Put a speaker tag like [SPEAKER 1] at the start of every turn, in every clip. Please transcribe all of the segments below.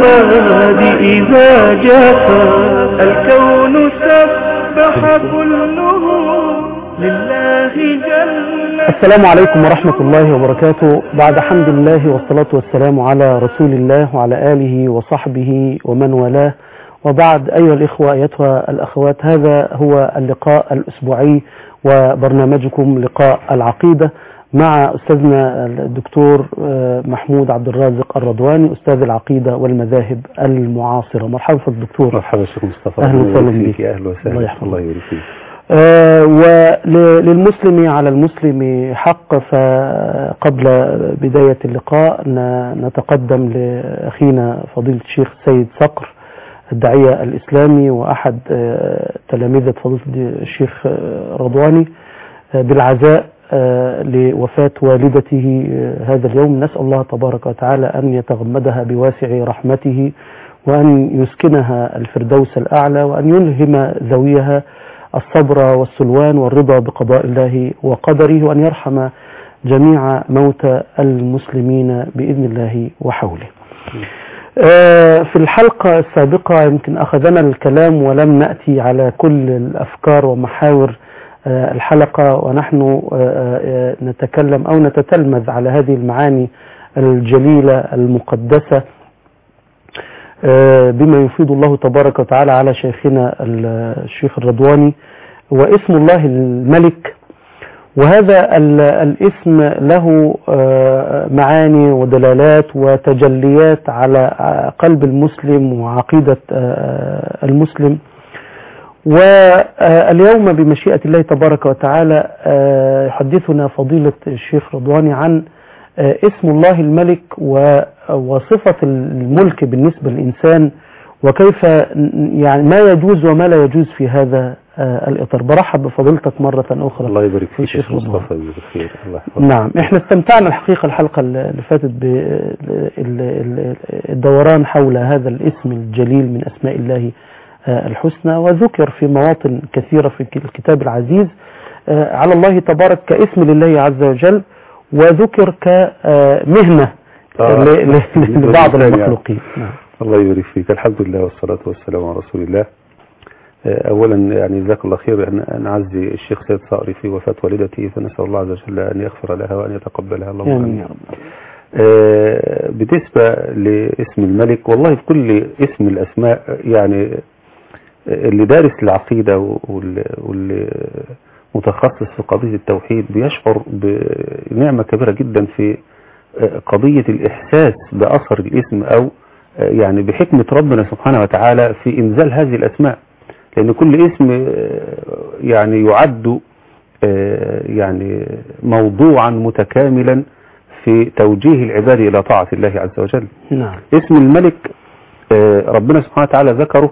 [SPEAKER 1] الفؤاد إذا جفا الكون سبح كله لله جل
[SPEAKER 2] السلام عليكم ورحمة الله وبركاته بعد حمد الله والصلاة والسلام على رسول الله وعلى آله وصحبه ومن والاه وبعد أيها الإخوة أيتها الأخوات هذا هو اللقاء الأسبوعي وبرنامجكم لقاء العقيدة مع أستاذنا الدكتور محمود عبد الرازق الرضواني أستاذ العقيدة والمذاهب المعاصرة مرحبا في الدكتور
[SPEAKER 3] مرحبا شيخ مصطفى
[SPEAKER 2] أهلا وسهلا بك
[SPEAKER 3] أهلا وسهلا
[SPEAKER 2] الله يحفظك.
[SPEAKER 3] الله يبارك فيك
[SPEAKER 2] آه، وللمسلم على المسلم حق فقبل بداية اللقاء ن- نتقدم لأخينا فضيلة الشيخ سيد صقر الداعية الإسلامي وأحد آه، تلامذة فضيلة الشيخ آه، رضواني آه، بالعزاء آه، لوفاة والدته آه، هذا اليوم نسأل الله تبارك وتعالى أن يتغمدها بواسع رحمته وأن يسكنها الفردوس الأعلى وأن يلهم ذويها الصبر والسلوان والرضا بقضاء الله وقدره وأن يرحم جميع موتى المسلمين بإذن الله وحوله آه، في الحلقة السابقة يمكن أخذنا الكلام ولم نأتي على كل الأفكار ومحاور آه، الحلقة ونحن آه، آه، نتكلم أو نتتلمذ على هذه المعاني الجليلة المقدسة آه، بما يفيد الله تبارك وتعالى على شيخنا ال- الشيخ الرضواني واسم الله الملك وهذا ال- الاسم له آه، معاني ودلالات وتجليات على ع- قلب المسلم وعقيدة آه، المسلم واليوم بمشيئة الله تبارك وتعالى آه، يحدثنا فضيلة الشيخ رضواني عن آه، اسم الله الملك و- وصفة الملك بالنسبة للإنسان وكيف ن- يعني ما يجوز وما لا يجوز في هذا آه، الإطار برحب بفضيلتك مرة أخرى
[SPEAKER 3] الله يبارك فيك
[SPEAKER 2] الشيخ
[SPEAKER 3] شيخ
[SPEAKER 2] رضوان.
[SPEAKER 3] مصطفى يبارك فيك الله يحفظك
[SPEAKER 2] نعم احنا استمتعنا الحقيقة الحلقة اللي فاتت بالدوران حول هذا الاسم الجليل من أسماء الله آه، الحسنى وذكر في مواطن كثيرة في الكتاب العزيز آه، على الله تبارك كاسم لله عز وجل وذكر كمهنة
[SPEAKER 3] آه.
[SPEAKER 2] ل- ل- لبعض
[SPEAKER 3] يعني.
[SPEAKER 2] المخلوقين نعم.
[SPEAKER 3] الله يبارك فيك الحمد لله والصلاة والسلام على رسول الله آه، أولا يعني جزاك الله خير أن نعزي الشيخ سيد صقري في وفاة والدته فنسأل الله عز وجل أن يغفر لها وأن يتقبلها اللهم
[SPEAKER 2] آمين
[SPEAKER 3] آمين
[SPEAKER 2] يا رب
[SPEAKER 3] آه، بالنسبة لاسم الملك والله في كل اسم الأسماء يعني آه، اللي دارس العقيدة وال- واللي متخصص في قضية التوحيد بيشعر بنعمة كبيرة جدا في آه، قضية الإحساس بأثر الاسم أو آه، يعني بحكمة ربنا سبحانه وتعالى في إنزال هذه الأسماء لأن كل اسم آه، يعني يعد آه، يعني موضوعا متكاملا في توجيه العباد إلى طاعة الله عز وجل
[SPEAKER 2] نعم
[SPEAKER 3] اسم الملك آه، ربنا سبحانه وتعالى ذكره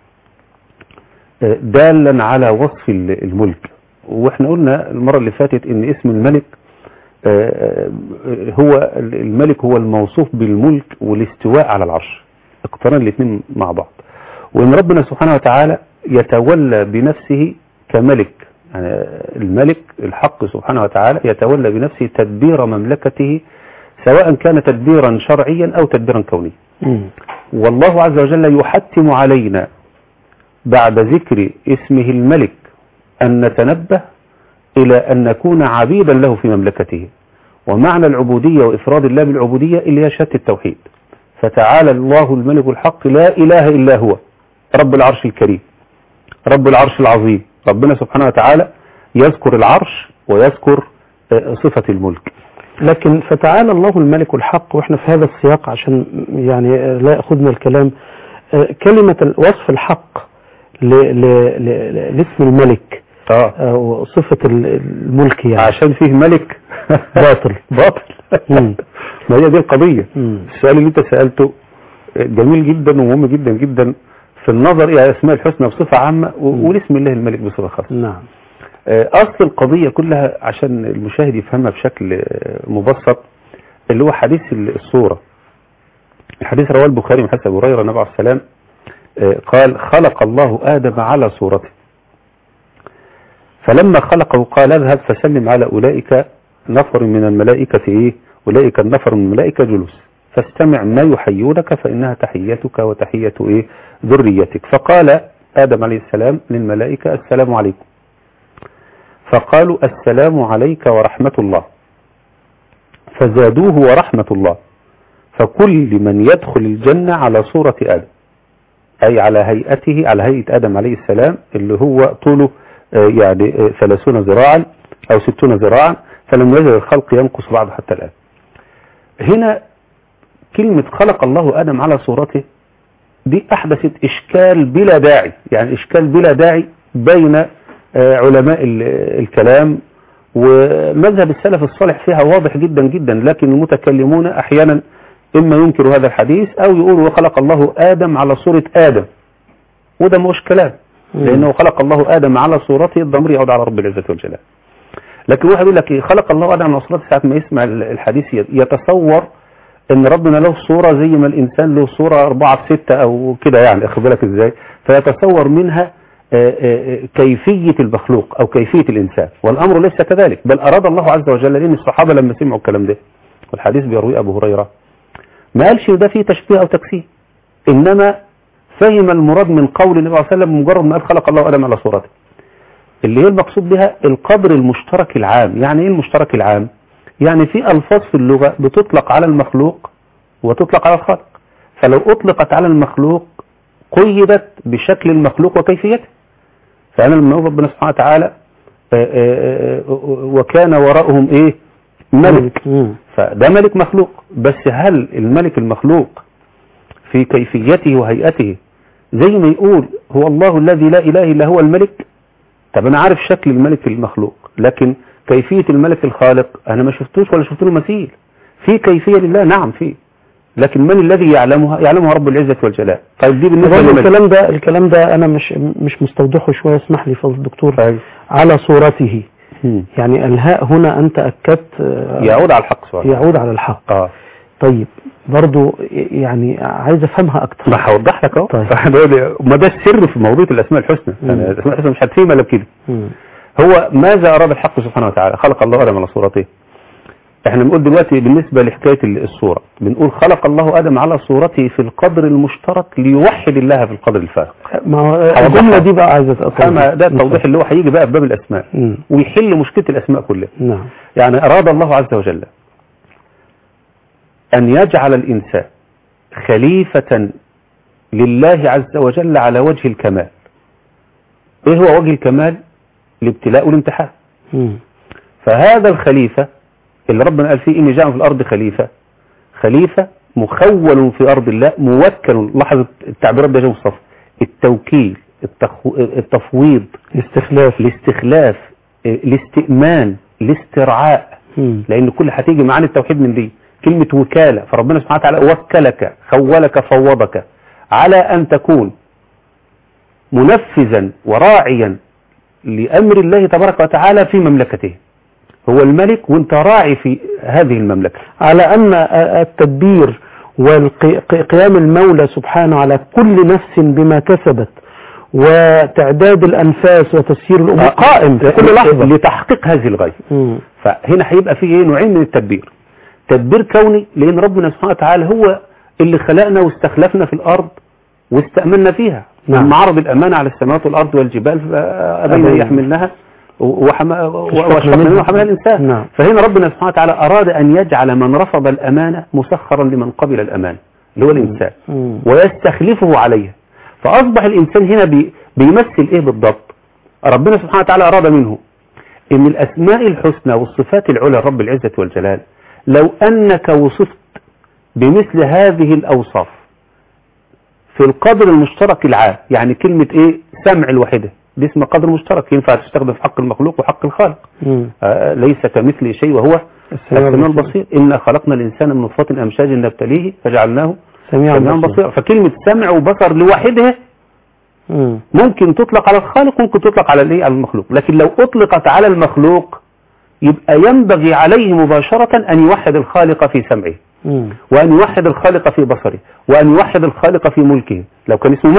[SPEAKER 3] آه، دالا على وصف ال- الملك واحنا قلنا المرة اللي فاتت ان اسم الملك آه، آه، هو الملك هو الموصوف بالملك والاستواء على العرش اقترن الاثنين مع بعض وان ربنا سبحانه وتعالى يتولى بنفسه كملك يعني الملك الحق سبحانه وتعالى يتولى بنفسه تدبير مملكته سواء كان تدبيرا شرعيا او تدبيرا كونيا
[SPEAKER 2] مم.
[SPEAKER 3] والله عز وجل يحتم علينا بعد ذكر اسمه الملك أن نتنبه إلى أن نكون عبيدا له في مملكته ومعنى العبودية وإفراد الله بالعبودية اللي هي شهادة التوحيد فتعالى الله الملك الحق لا إله إلا هو رب العرش الكريم رب العرش العظيم ربنا سبحانه وتعالى يذكر العرش ويذكر آه، صفة الملك
[SPEAKER 2] لكن فتعالى الله الملك الحق واحنا في هذا السياق عشان يعني لا ياخذنا الكلام آه، كلمة وصف الحق ل- ل- ل- لاسم الملك
[SPEAKER 3] آه.
[SPEAKER 2] آه، وصفة ال- الملك يعني
[SPEAKER 3] عشان فيه ملك
[SPEAKER 2] باطل.
[SPEAKER 3] باطل
[SPEAKER 2] مم.
[SPEAKER 3] ما هي دي القضية
[SPEAKER 2] مم.
[SPEAKER 3] السؤال اللي انت سألته جميل جدا ومهم جدا جدا في النظر الى اسماء الحسنى بصفة عامة و-
[SPEAKER 2] مم.
[SPEAKER 3] ولاسم الله الملك بصفة خاصة
[SPEAKER 2] نعم
[SPEAKER 3] آه، اصل القضية كلها عشان المشاهد يفهمها بشكل آه، مبسط اللي هو حديث الصورة الحديث رواه البخاري من حديث ابو هريره النبي عليه السلام آه، قال خلق الله ادم على صورته فلما خلقه قال اذهب فسلم على اولئك نفر من الملائكة ايه اولئك النفر من الملائكة جلوس فاستمع ما يحيونك فإنها تحيتك وتحية إيه ذريتك فقال آدم عليه السلام للملائكة السلام عليكم فقالوا السلام عليك ورحمة الله فزادوه ورحمة الله فكل من يدخل الجنة على صورة آدم أي على هيئته على هيئة آدم عليه السلام اللي هو طوله آه، يعني آه، ثلاثون ذراعا أو ستون ذراعا فلم يزل الخلق ينقص بعد حتى الآن هنا كلمة خلق الله آدم على صورته دي أحدثت إشكال بلا داعي يعني إشكال بلا داعي بين آه، علماء ال- الكلام ومذهب السلف الصالح فيها واضح جدا جدا لكن المتكلمون أحيانا إما ينكروا هذا الحديث أو يقولوا خلق الله آدم على صورة آدم وده مش كلام لأنه خلق الله آدم على صورته الضمير يعود على رب العزة والجلال لكن واحد يقول لك إيه، خلق الله آدم على صورته ساعة ما يسمع الحديث يتصور ان ربنا له صورة زي ما الانسان له صورة اربعة في ستة او كده يعني اخد بالك ازاي فيتصور منها آه، آه، آه، كيفية المخلوق او كيفية الانسان والامر ليس كذلك بل اراد الله عز وجل لان الصحابة لما سمعوا الكلام ده والحديث بيرويه ابو هريرة ما قالش ده فيه تشبيه او تكسير انما فهم المراد من قول النبي صلى الله عليه وسلم مجرد ما قال خلق الله ادم على صورته اللي هي المقصود بها القدر المشترك العام يعني ايه المشترك العام يعني في ألفاظ في اللغة بتطلق على المخلوق وتطلق على الخالق فلو أطلقت على المخلوق قيدت بشكل المخلوق وكيفيته فأنا لما أقول ربنا سبحانه وتعالى آه، آه، آه، وكان وراءهم إيه ملك
[SPEAKER 2] مم.
[SPEAKER 3] فده ملك مخلوق بس هل الملك المخلوق في كيفيته وهيئته زي ما يقول هو الله الذي لا إله إلا هو الملك طب أنا عارف شكل الملك المخلوق لكن كيفية الملك الخالق أنا ما شفتوش ولا شفت له مثيل في كيفية لله نعم في لكن من الذي يعلمها يعلمها رب العزة والجلال طيب دي بالنسبة
[SPEAKER 2] طبعاً
[SPEAKER 3] للملك
[SPEAKER 2] الكلام ده الكلام ده انا مش مش مستوضحه شويه اسمح لي فضل الدكتور
[SPEAKER 3] طيب.
[SPEAKER 2] على صورته
[SPEAKER 3] مم.
[SPEAKER 2] يعني الهاء هنا انت اكدت آه،
[SPEAKER 3] يعود على الحق سؤال
[SPEAKER 2] يعود على الحق
[SPEAKER 3] اه
[SPEAKER 2] طيب برضو يعني عايز افهمها اكتر
[SPEAKER 3] ما هوضح لك اهو
[SPEAKER 2] طيب.
[SPEAKER 3] فهدول- ما ده السر في موضوع الاسماء الحسنى
[SPEAKER 2] مم.
[SPEAKER 3] يعني الاسماء الحسنى مش هتفهم الا بكده
[SPEAKER 2] مم.
[SPEAKER 3] هو ماذا أراد الحق سبحانه وتعالى خلق الله آدم على صورته احنا بنقول دلوقتي بالنسبة لحكاية الصورة بنقول خلق الله آدم على صورته في القدر المشترك ليوحد الله في القدر الفارق
[SPEAKER 2] ما هو
[SPEAKER 3] هوضحها.
[SPEAKER 2] الجمله دي بقى عايزه
[SPEAKER 3] أما ده التوضيح اللي هو هيجي بقى في باب الأسماء
[SPEAKER 2] مم.
[SPEAKER 3] ويحل مشكلة الأسماء كلها
[SPEAKER 2] نعم
[SPEAKER 3] يعني أراد الله عز وجل أن يجعل الإنسان خليفة لله عز وجل على وجه الكمال إيه هو وجه الكمال الابتلاء والامتحان
[SPEAKER 2] مم.
[SPEAKER 3] فهذا الخليفة اللي ربنا قال فيه إني جاء في الأرض خليفة خليفة مخول في أرض الله موكل لاحظ التعبيرات ده جاي مصطفى التوكيل التخو... التفويض
[SPEAKER 2] الاستخلاف
[SPEAKER 3] الاستخلاف الاستئمان الاسترعاء
[SPEAKER 2] مم.
[SPEAKER 3] لأن كل هتيجي معاني التوحيد من دي كلمة وكالة فربنا سبحانه وتعالى وكلك خولك فوضك على أن تكون منفذا وراعيا لأمر الله تبارك وتعالى في مملكته هو الملك وانت راعي في هذه المملكة
[SPEAKER 2] على أن التدبير وقيام المولى سبحانه على كل نفس بما كسبت وتعداد الأنفاس وتسيير الأمور قائم في كل لحظة
[SPEAKER 3] لتحقيق هذه الغاية
[SPEAKER 2] مم.
[SPEAKER 3] فهنا هيبقى فيه ايه نوعين من التدبير تدبير كوني لأن ربنا سبحانه وتعالى هو اللي خلقنا واستخلفنا في الأرض واستأمنا فيها
[SPEAKER 2] نعم.
[SPEAKER 3] لما عرض الأمانة على السماوات والأرض والجبال فأبين أن
[SPEAKER 2] أبين.
[SPEAKER 3] يحملنها وحما-
[SPEAKER 2] اشفقنا
[SPEAKER 3] واشفقنا
[SPEAKER 2] منها.
[SPEAKER 3] منها وحملها الإنسان
[SPEAKER 2] نعم.
[SPEAKER 3] فهنا ربنا سبحانه وتعالى أراد أن يجعل من رفض الأمانة مسخرا لمن قبل الأمانة اللي هو الإنسان
[SPEAKER 2] مم.
[SPEAKER 3] ويستخلفه عليها فأصبح الإنسان هنا بي بيمثل إيه بالضبط ربنا سبحانه وتعالى أراد منه إن الأسماء الحسنى والصفات العلى رب العزة والجلال لو أنك وصفت بمثل هذه الأوصاف في القدر المشترك العام يعني كلمة إيه سمع الوحدة دي اسمها قدر مشترك ينفع تستخدم في حق المخلوق وحق الخالق
[SPEAKER 2] مم.
[SPEAKER 3] آه ليس كمثل شيء وهو
[SPEAKER 2] السميع
[SPEAKER 3] السميع
[SPEAKER 2] البصير.
[SPEAKER 3] البصير إنا خلقنا الإنسان من نطفة أمشاج نبتليه فجعلناه
[SPEAKER 2] سميع
[SPEAKER 3] سميعا
[SPEAKER 2] بصير.
[SPEAKER 3] بصيرا فكلمة سمع وبصر لوحدها
[SPEAKER 2] مم.
[SPEAKER 3] ممكن تطلق على الخالق ممكن تطلق على الايه على المخلوق لكن لو اطلقت على المخلوق يبقى ينبغي عليه مباشرة ان يوحد الخالق في سمعه
[SPEAKER 2] مم.
[SPEAKER 3] وان يوحد الخالق في بصره وان يوحد الخالق في ملكه لو كان اسمه ملك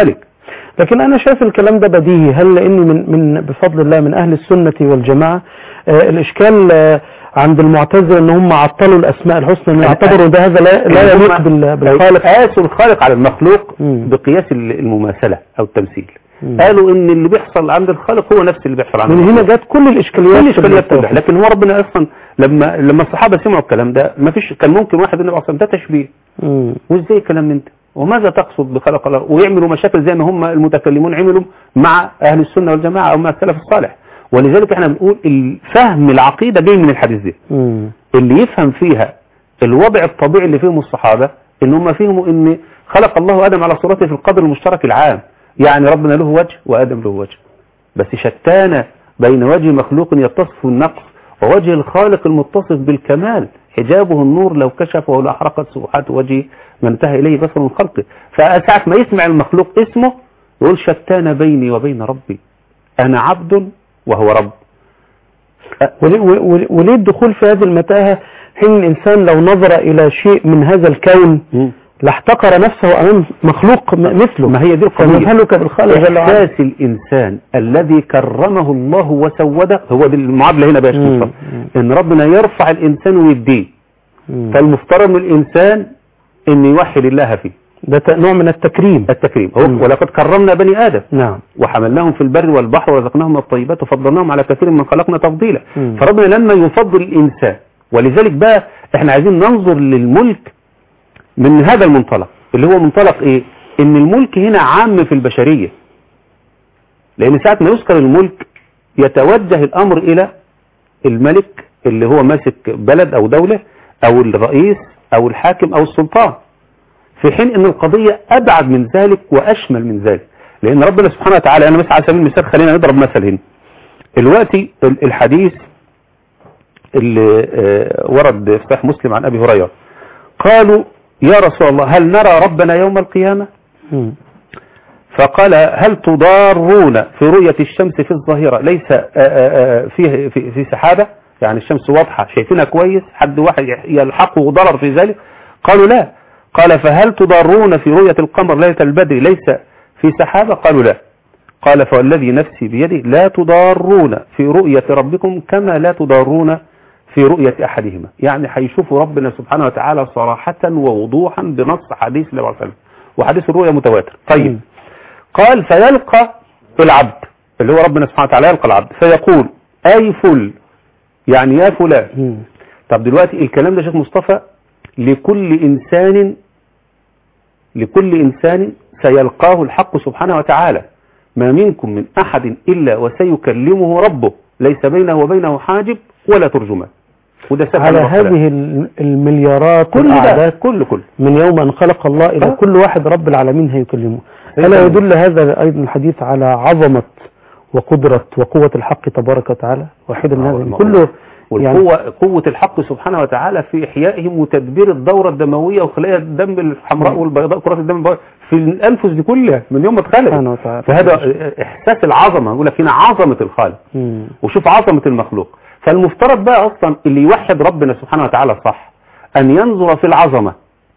[SPEAKER 2] لكن انا شايف الكلام ده بديهي هل لاني من من بفضل الله من اهل السنه والجماعه آه الاشكال آه عند المعتزله ان هم عطلوا الاسماء الحسنى ان يعتبروا ده هذا لا, لا يليق بال- بالخالق
[SPEAKER 3] قاسوا الخالق على المخلوق
[SPEAKER 2] مم.
[SPEAKER 3] بقياس ال- المماثلة أو التمثيل
[SPEAKER 2] مم.
[SPEAKER 3] قالوا إن اللي بيحصل عند الخالق هو نفس اللي بيحصل عند
[SPEAKER 2] من هنا
[SPEAKER 3] المخلوق.
[SPEAKER 2] جت كل الاشكاليات
[SPEAKER 3] كل
[SPEAKER 2] في
[SPEAKER 3] الاشكاليات كلها
[SPEAKER 2] التوحيد.
[SPEAKER 3] لكن هو ربنا اصلا لما لما الصحابه سمعوا الكلام ده ما فيش كان ممكن واحد يقول اصلا ده تشبيه
[SPEAKER 2] مم.
[SPEAKER 3] وازاي الكلام من ده وماذا تقصد بخلق الله ويعملوا مشاكل زي ما هم المتكلمون عملوا مع اهل السنه والجماعه او مع السلف الصالح ولذلك احنا بنقول الفهم العقيده جاي من الحديث ده
[SPEAKER 2] مم.
[SPEAKER 3] اللي يفهم فيها الوضع الطبيعي اللي فيهم الصحابه ان هم فهموا ان خلق الله ادم على صورته في القدر المشترك العام يعني ربنا له وجه وادم له وجه بس شتان بين وجه مخلوق يتصف النقص ووجه الخالق المتصف بالكمال حجابه النور لو كشفه لأحرقت سبحات وجهه ما انتهى إليه بصر من خلقه فساعة ما يسمع المخلوق اسمه يقول شتان بيني وبين ربي أنا عبد وهو رب
[SPEAKER 2] وليه, وليه- وليه الدخول في هذه المتاهة حين الإنسان لو نظر إلى شيء من هذا الكون لاحتقر نفسه أمام مخلوق م- مثله
[SPEAKER 3] ما هي دي القضية
[SPEAKER 2] فمثلك بالخالق جل وعلا
[SPEAKER 3] إحساس الإنسان الذي كرمه الله وسوده هو دي المعادلة هنا بقى يا شيخ
[SPEAKER 2] مم.
[SPEAKER 3] مصطفى. إن ربنا يرفع الإنسان ويديه
[SPEAKER 2] مم.
[SPEAKER 3] فالمفترض من الإنسان أن يوحد الله فيه
[SPEAKER 2] ده ت- نوع من التكريم
[SPEAKER 3] التكريم هو
[SPEAKER 2] مم.
[SPEAKER 3] ولقد كرمنا بني آدم
[SPEAKER 2] نعم
[SPEAKER 3] وحملناهم في البر والبحر ورزقناهم من الطيبات وفضلناهم على كثير من خلقنا تفضيلا
[SPEAKER 2] مم.
[SPEAKER 3] فربنا لما يفضل الإنسان ولذلك بقى احنا عايزين ننظر للملك من هذا المنطلق اللي هو منطلق ايه ان الملك هنا عام في البشرية لان ساعة ما يذكر الملك يتوجه الامر الى الملك اللي هو ماسك بلد او دولة او الرئيس او الحاكم او السلطان في حين ان القضية ابعد من ذلك واشمل من ذلك لان ربنا سبحانه وتعالى انا مثلا على سبيل المثال خلينا نضرب مثل هنا دلوقتي ال- الحديث اللي آه، ورد في صحيح مسلم عن ابي هريره قالوا يا رسول الله هل نرى ربنا يوم القيامه
[SPEAKER 2] مم.
[SPEAKER 3] فقال هل تضارون في رؤية الشمس في الظاهرة ليس آه، آه، آه، فيه في, في سحابة يعني الشمس واضحة شايفينها كويس حد واحد يلحقه ضرر في ذلك قالوا لا قال فهل تضارون في رؤية القمر ليلة البدر ليس في سحابة قالوا لا قال فوالذي نفسي بيده لا تضارون في رؤية ربكم كما لا تضارون في رؤية أحدهما يعني هيشوفوا ربنا سبحانه وتعالى صراحة ووضوحا بنص حديث النبي عليه وسلم وحديث الرؤية متواتر طيب
[SPEAKER 2] مم.
[SPEAKER 3] قال فيلقى العبد اللي هو ربنا سبحانه وتعالى يلقى العبد فيقول أي فل يعني يا فلان
[SPEAKER 2] مم.
[SPEAKER 3] طب دلوقتي الكلام ده شيخ مصطفى لكل إنسان لكل إنسان سيلقاه الحق سبحانه وتعالى ما منكم من أحد إلا وسيكلمه ربه ليس بينه وبينه حاجب ولا ترجمان وده سبب
[SPEAKER 2] على
[SPEAKER 3] الوصلات.
[SPEAKER 2] هذه ال- المليارات
[SPEAKER 3] كل ده
[SPEAKER 2] الأعداد
[SPEAKER 3] كل كل
[SPEAKER 2] من يوم أن خلق الله إلى
[SPEAKER 3] آه.
[SPEAKER 2] كل واحد رب العالمين هيكلمه
[SPEAKER 3] إيه
[SPEAKER 2] ألا
[SPEAKER 3] تمام.
[SPEAKER 2] يدل هذا أيضا الحديث على عظمة وقدرة وقوة الحق تبارك وتعالى واحدا من
[SPEAKER 3] آه،
[SPEAKER 2] هذا
[SPEAKER 3] والله.
[SPEAKER 2] كله
[SPEAKER 3] والقوة قوة الحق سبحانه وتعالى في إحيائهم وتدبير الدورة الدموية وخلايا الدم الحمراء والبيضاء كرات الدم البيضاء في الأنفس دي كلها من يوم ما اتخلقت
[SPEAKER 2] سبحانه وتعالى
[SPEAKER 3] فهذا إحساس العظمة يقول لك هنا عظمة الخالق
[SPEAKER 2] مم.
[SPEAKER 3] وشوف عظمة المخلوق فالمفترض بقى أصلا اللي يوحد ربنا سبحانه وتعالى صح أن ينظر في العظمة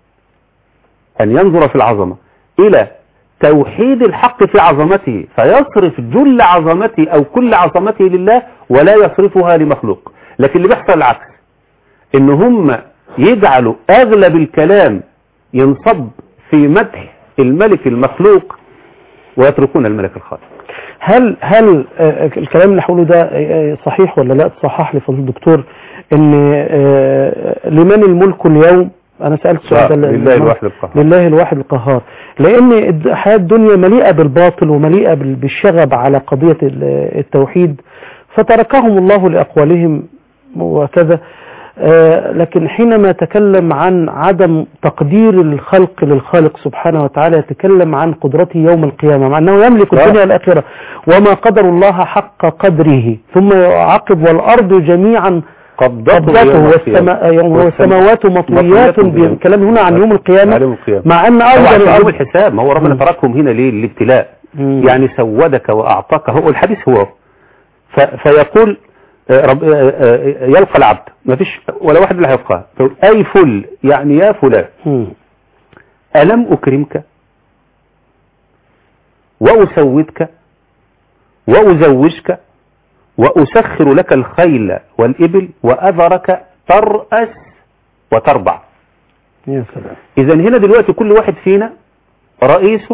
[SPEAKER 3] أن ينظر في العظمة إلى توحيد الحق في عظمته فيصرف جل عظمته أو كل عظمته لله ولا يصرفها لمخلوق لكن اللي بيحصل العكس إن هم يجعلوا أغلب الكلام ينصب في مدح الملك المخلوق ويتركون الملك الخالق
[SPEAKER 2] هل هل آه، الكلام اللي حوله ده آه، صحيح ولا لا تصحح لي فضل الدكتور ان آه، لمن الملك اليوم انا سألت سؤال ده
[SPEAKER 3] لله الواحد القهار
[SPEAKER 2] لله الواحد القهار لان الد- الحياة الدنيا مليئة بالباطل ومليئة بال- بالشغب على قضية ال- التوحيد فتركهم الله لأقوالهم وكذا آه، لكن حينما تكلم عن عدم تقدير الخلق للخالق سبحانه وتعالى يتكلم عن قدرته يوم القيامة مع أنه يملك
[SPEAKER 3] آه.
[SPEAKER 2] الدنيا والآخرة وما قدر الله حق قدره ثم يعقب والأرض جميعا
[SPEAKER 3] قبضته
[SPEAKER 2] قبضته
[SPEAKER 3] يوم
[SPEAKER 2] والسماء
[SPEAKER 3] القيامة.
[SPEAKER 2] والسماوات مطويات
[SPEAKER 3] مطويات
[SPEAKER 2] بالكلام هنا عن يوم القيامة
[SPEAKER 3] عن يوم القيامة
[SPEAKER 2] مع أن
[SPEAKER 3] هو
[SPEAKER 2] أفضل
[SPEAKER 3] عشان يوم
[SPEAKER 2] الأرض
[SPEAKER 3] الحساب ما هو ربنا
[SPEAKER 2] مم.
[SPEAKER 3] تركهم هنا ليه الابتلاء
[SPEAKER 2] مم.
[SPEAKER 3] يعني سودك وأعطاك هو الحديث هو ف... فيقول آه، رب... آه، آه، يلقى العبد ما فيش ولا واحد اللي هيلقاه فيقول أي فل يعني يا فلان
[SPEAKER 2] مم.
[SPEAKER 3] ألم أكرمك وأسودك وأزوجك وأسخر لك الخيل والإبل وأذرك ترأس وتربع
[SPEAKER 2] يا سلام
[SPEAKER 3] إذا هنا دلوقتي كل واحد فينا رئيس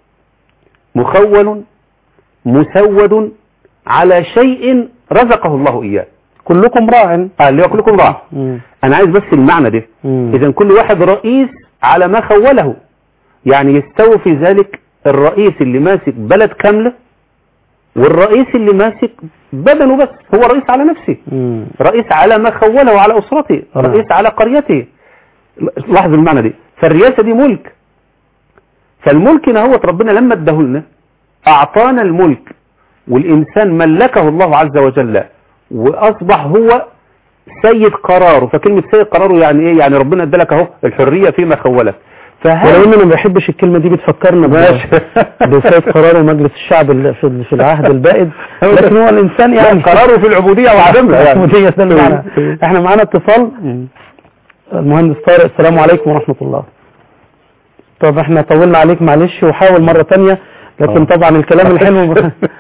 [SPEAKER 3] مخول مسود على شيء رزقه الله إياه
[SPEAKER 2] كلكم راع
[SPEAKER 3] آه، اللي هو كلكم راع
[SPEAKER 2] مم.
[SPEAKER 3] أنا عايز بس المعنى ده
[SPEAKER 2] مم.
[SPEAKER 3] إذا كل واحد رئيس على ما خوله يعني يستوي في ذلك الرئيس اللي ماسك بلد كاملة والرئيس اللي ماسك بدنه بس هو رئيس على نفسه
[SPEAKER 2] مم.
[SPEAKER 3] رئيس على ما خوله على أسرته
[SPEAKER 2] نعم.
[SPEAKER 3] رئيس على قريته لاحظوا المعنى دي فالرئاسة دي ملك فالملك هو ربنا لما ادهلنا أعطانا الملك والإنسان ملكه الله عز وجل وأصبح هو سيد قراره فكلمة سيد قراره يعني إيه يعني ربنا ادالك أهو الحرية فيما خولك
[SPEAKER 2] ولو
[SPEAKER 3] فهل
[SPEAKER 2] اني ما بحبش الكلمة دي بتفكرنا ب-
[SPEAKER 3] ماشي.
[SPEAKER 2] بسيد قرار مجلس الشعب ال- في في العهد البائد لكن هو الانسان يعني
[SPEAKER 3] قراره في العبودية وعدمها يعني
[SPEAKER 2] ودي ده المعنى احنا معانا اتصال المهندس طارق السلام عليكم ورحمة الله طب احنا طولنا عليك معلش وحاول مرة تانية لكن
[SPEAKER 3] آه.
[SPEAKER 2] طبعا الكلام الحلو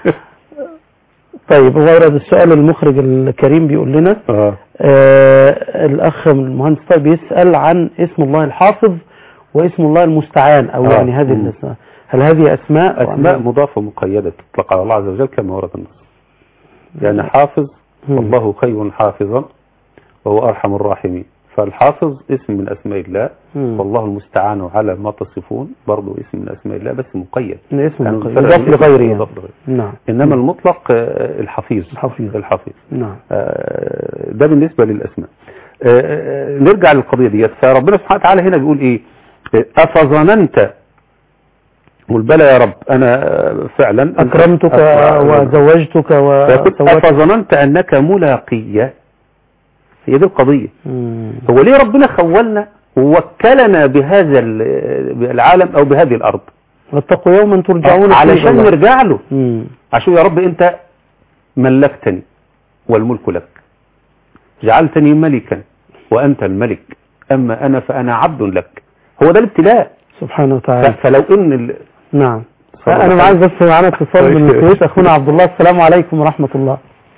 [SPEAKER 2] طيب هو ورد السؤال المخرج الكريم بيقول لنا
[SPEAKER 3] آه.
[SPEAKER 2] آه الأخ المهندس طيب بيسأل عن اسم الله الحافظ واسم الله المستعان أو
[SPEAKER 3] آه.
[SPEAKER 2] يعني هذه
[SPEAKER 3] مم.
[SPEAKER 2] الأسماء هل هذه أسماء
[SPEAKER 3] أسماء مضافة مقيدة تطلق على الله عز وجل كما ورد النص يعني حافظ
[SPEAKER 2] مم.
[SPEAKER 3] والله خير حافظا وهو أرحم الراحمين فالحافظ اسم من أسماء الله
[SPEAKER 2] مم.
[SPEAKER 3] والله المستعان على ما تصفون برضه اسم من أسماء الله بس مقيد
[SPEAKER 2] اسم
[SPEAKER 3] يعني
[SPEAKER 2] مقيد.
[SPEAKER 3] فرق
[SPEAKER 2] يضاف
[SPEAKER 3] بين اسم
[SPEAKER 2] لغيره يعني.
[SPEAKER 3] ويضاف لغيره.
[SPEAKER 2] نعم
[SPEAKER 3] إنما المطلق آه، الحفيظ
[SPEAKER 2] الحفيظ.
[SPEAKER 3] الحفيظ
[SPEAKER 2] نعم
[SPEAKER 3] آه، ده بالنسبة للأسماء آه، آه، نرجع للقضية ديت فربنا سبحانه وتعالى هنا بيقول إيه آه، أفظننت قل بلى يا رب أنا آه، فعلا
[SPEAKER 2] أكرمتك
[SPEAKER 3] أف-
[SPEAKER 2] وزوجتك
[SPEAKER 3] فكنت
[SPEAKER 2] وسويت
[SPEAKER 3] أفظننت أنك ملاقي هي دي القضية
[SPEAKER 2] مم.
[SPEAKER 3] هو ليه ربنا خولنا ووكلنا بهذا ال- العالم أو بهذه الأرض
[SPEAKER 2] واتقوا يوما ترجعون فيه
[SPEAKER 3] علشان
[SPEAKER 2] إلى الله.
[SPEAKER 3] نرجع له
[SPEAKER 2] مم.
[SPEAKER 3] عشان يا رب أنت ملكتني والملك لك جعلتني ملكا وأنت الملك أما أنا فأنا عبد لك هو ده الابتلاء
[SPEAKER 2] سبحانه
[SPEAKER 3] ف-
[SPEAKER 2] وتعالى
[SPEAKER 3] فلو إن ال...
[SPEAKER 2] نعم
[SPEAKER 3] صلى الله
[SPEAKER 2] انا
[SPEAKER 3] عليه
[SPEAKER 2] معاك بس معانا اتصال من الكويت اخونا عبد الله السلام عليكم ورحمة الله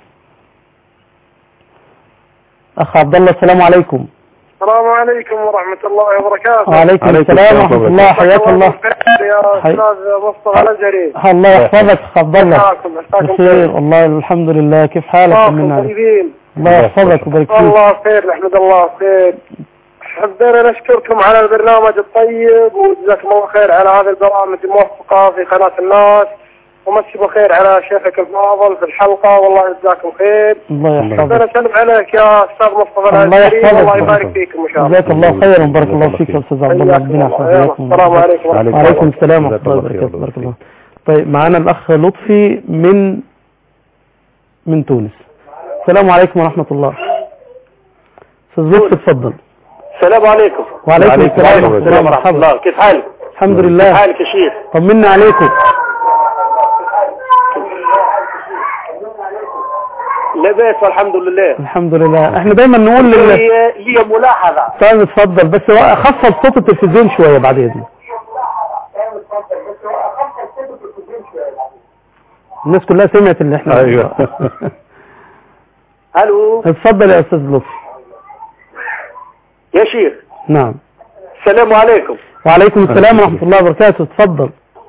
[SPEAKER 2] اخ عبد الله السلام عليكم
[SPEAKER 4] السلام عليكم ورحمة الله وبركاته
[SPEAKER 2] وعليكم
[SPEAKER 3] عليكم
[SPEAKER 2] السلام
[SPEAKER 3] السلام
[SPEAKER 2] ورحمة الله حياك الله
[SPEAKER 4] يا
[SPEAKER 2] حي-
[SPEAKER 4] أستاذ مصطفى الأزهري
[SPEAKER 2] الله يحفظك أخ عبد الله
[SPEAKER 4] مساكم مساكم
[SPEAKER 2] بخير والله الحمد لله كيف حالك
[SPEAKER 4] مساكم
[SPEAKER 2] طمنا عليك
[SPEAKER 4] طيبين
[SPEAKER 2] الله يحفظك ويبارك فيك
[SPEAKER 4] الله خير نحمد الله خير حبينا نشكركم على البرنامج الطيب وجزاكم الله خير على هذه البرامج الموفقة في قناة الناس ومسي بالخير على شيخك الفاضل في الحلقة والله يجزاكم خير
[SPEAKER 2] الله
[SPEAKER 4] حبينا
[SPEAKER 2] يحفظك
[SPEAKER 4] نسلم عليك يا أستاذ مصطفى
[SPEAKER 2] الله
[SPEAKER 4] الأزهري
[SPEAKER 2] يحفظك.
[SPEAKER 4] والله يبارك فيكم إن شاء الله
[SPEAKER 2] جزاك الله خيرا وبارك الله فيك يا استاذ عبد الله
[SPEAKER 4] حياكم
[SPEAKER 2] ربنا
[SPEAKER 4] الله.
[SPEAKER 2] يحفظك
[SPEAKER 4] يلا، السلام عليكم ورحمة الله
[SPEAKER 2] وعليكم السلام ورحمة
[SPEAKER 3] جزاك
[SPEAKER 2] الله
[SPEAKER 3] الله خير
[SPEAKER 2] وبركاته
[SPEAKER 3] الله
[SPEAKER 2] بارك الله طيب معانا الأخ لطفي من من تونس السلام عليكم ورحمة الله أستاذ لطفي اتفضل
[SPEAKER 4] السلام عليكم
[SPEAKER 2] وعليكم
[SPEAKER 3] وعليكم
[SPEAKER 2] السلام
[SPEAKER 3] السلام
[SPEAKER 2] ورحمة الله
[SPEAKER 4] ورحمة
[SPEAKER 2] مرحبا
[SPEAKER 4] الله كيف حالك؟
[SPEAKER 2] الحمد
[SPEAKER 4] كيف
[SPEAKER 2] لله
[SPEAKER 4] حالك يا شيخ؟
[SPEAKER 2] طمنا عليكم
[SPEAKER 4] لباس والحمد لله
[SPEAKER 2] الحمد لله احنا دايما نقول لل...
[SPEAKER 4] لي لي ملاحظة
[SPEAKER 2] طيب اتفضل بس هو خفض صوت التلفزيون شوية بعد إذنك الناس كلها سمعت اللي احنا
[SPEAKER 3] أيوه
[SPEAKER 4] الو
[SPEAKER 2] اتفضل يا أستاذ لطفي
[SPEAKER 4] يا شيخ
[SPEAKER 2] نعم
[SPEAKER 4] السلام عليكم
[SPEAKER 2] وعليكم السلام ورحمة الله وبركاته اتفضل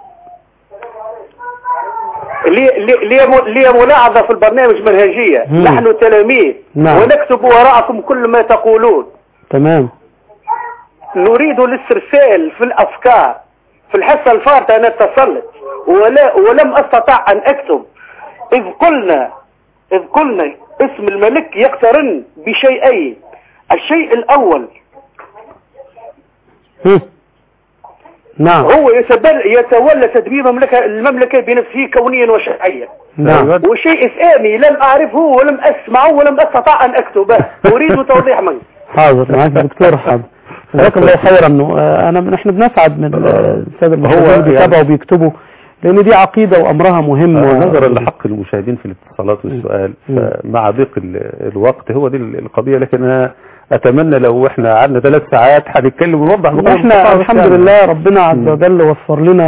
[SPEAKER 4] لي لي لي, لي ملاحظة في البرنامج منهجية
[SPEAKER 2] مم.
[SPEAKER 4] نحن تلاميذ
[SPEAKER 2] نعم.
[SPEAKER 4] ونكتب وراءكم كل ما تقولون
[SPEAKER 2] تمام
[SPEAKER 4] نريد الاسترسال في الأفكار في الحصة الفارطة أنا اتصلت ولا ولم أستطع أن أكتب إذ قلنا إذ قلنا اسم الملك يقترن بشيئين الشيء الأول
[SPEAKER 2] هم. نعم
[SPEAKER 4] هو يتبل يتولى تدبير المملكة المملكة بنفسه كونيا وشرعيا
[SPEAKER 2] نعم
[SPEAKER 4] والشيء الثاني لم أعرفه ولم أسمعه ولم أستطع أن أكتبه أريد توضيح منك
[SPEAKER 2] حاضر معاك دكتور حاضر جزاك الله خيرا انه آه، انا نحن بنسعد من آه، الساده المشاهدين
[SPEAKER 3] يعني-
[SPEAKER 2] بيتابعوا وبيكتبوا لان دي عقيده وامرها مهم و-
[SPEAKER 3] نظرا لحق المشاهدين في الاتصالات والسؤال
[SPEAKER 2] مم.
[SPEAKER 3] مع ضيق ال- الوقت هو دي القضية لكن أنا أتمنى لو احنا قعدنا ثلاث ساعات هنتكلم ونوضح بكل
[SPEAKER 2] احنا
[SPEAKER 3] المستطاع
[SPEAKER 2] الحمد
[SPEAKER 3] يعني.
[SPEAKER 2] لله ربنا عز
[SPEAKER 3] مم.
[SPEAKER 2] وجل وفر لنا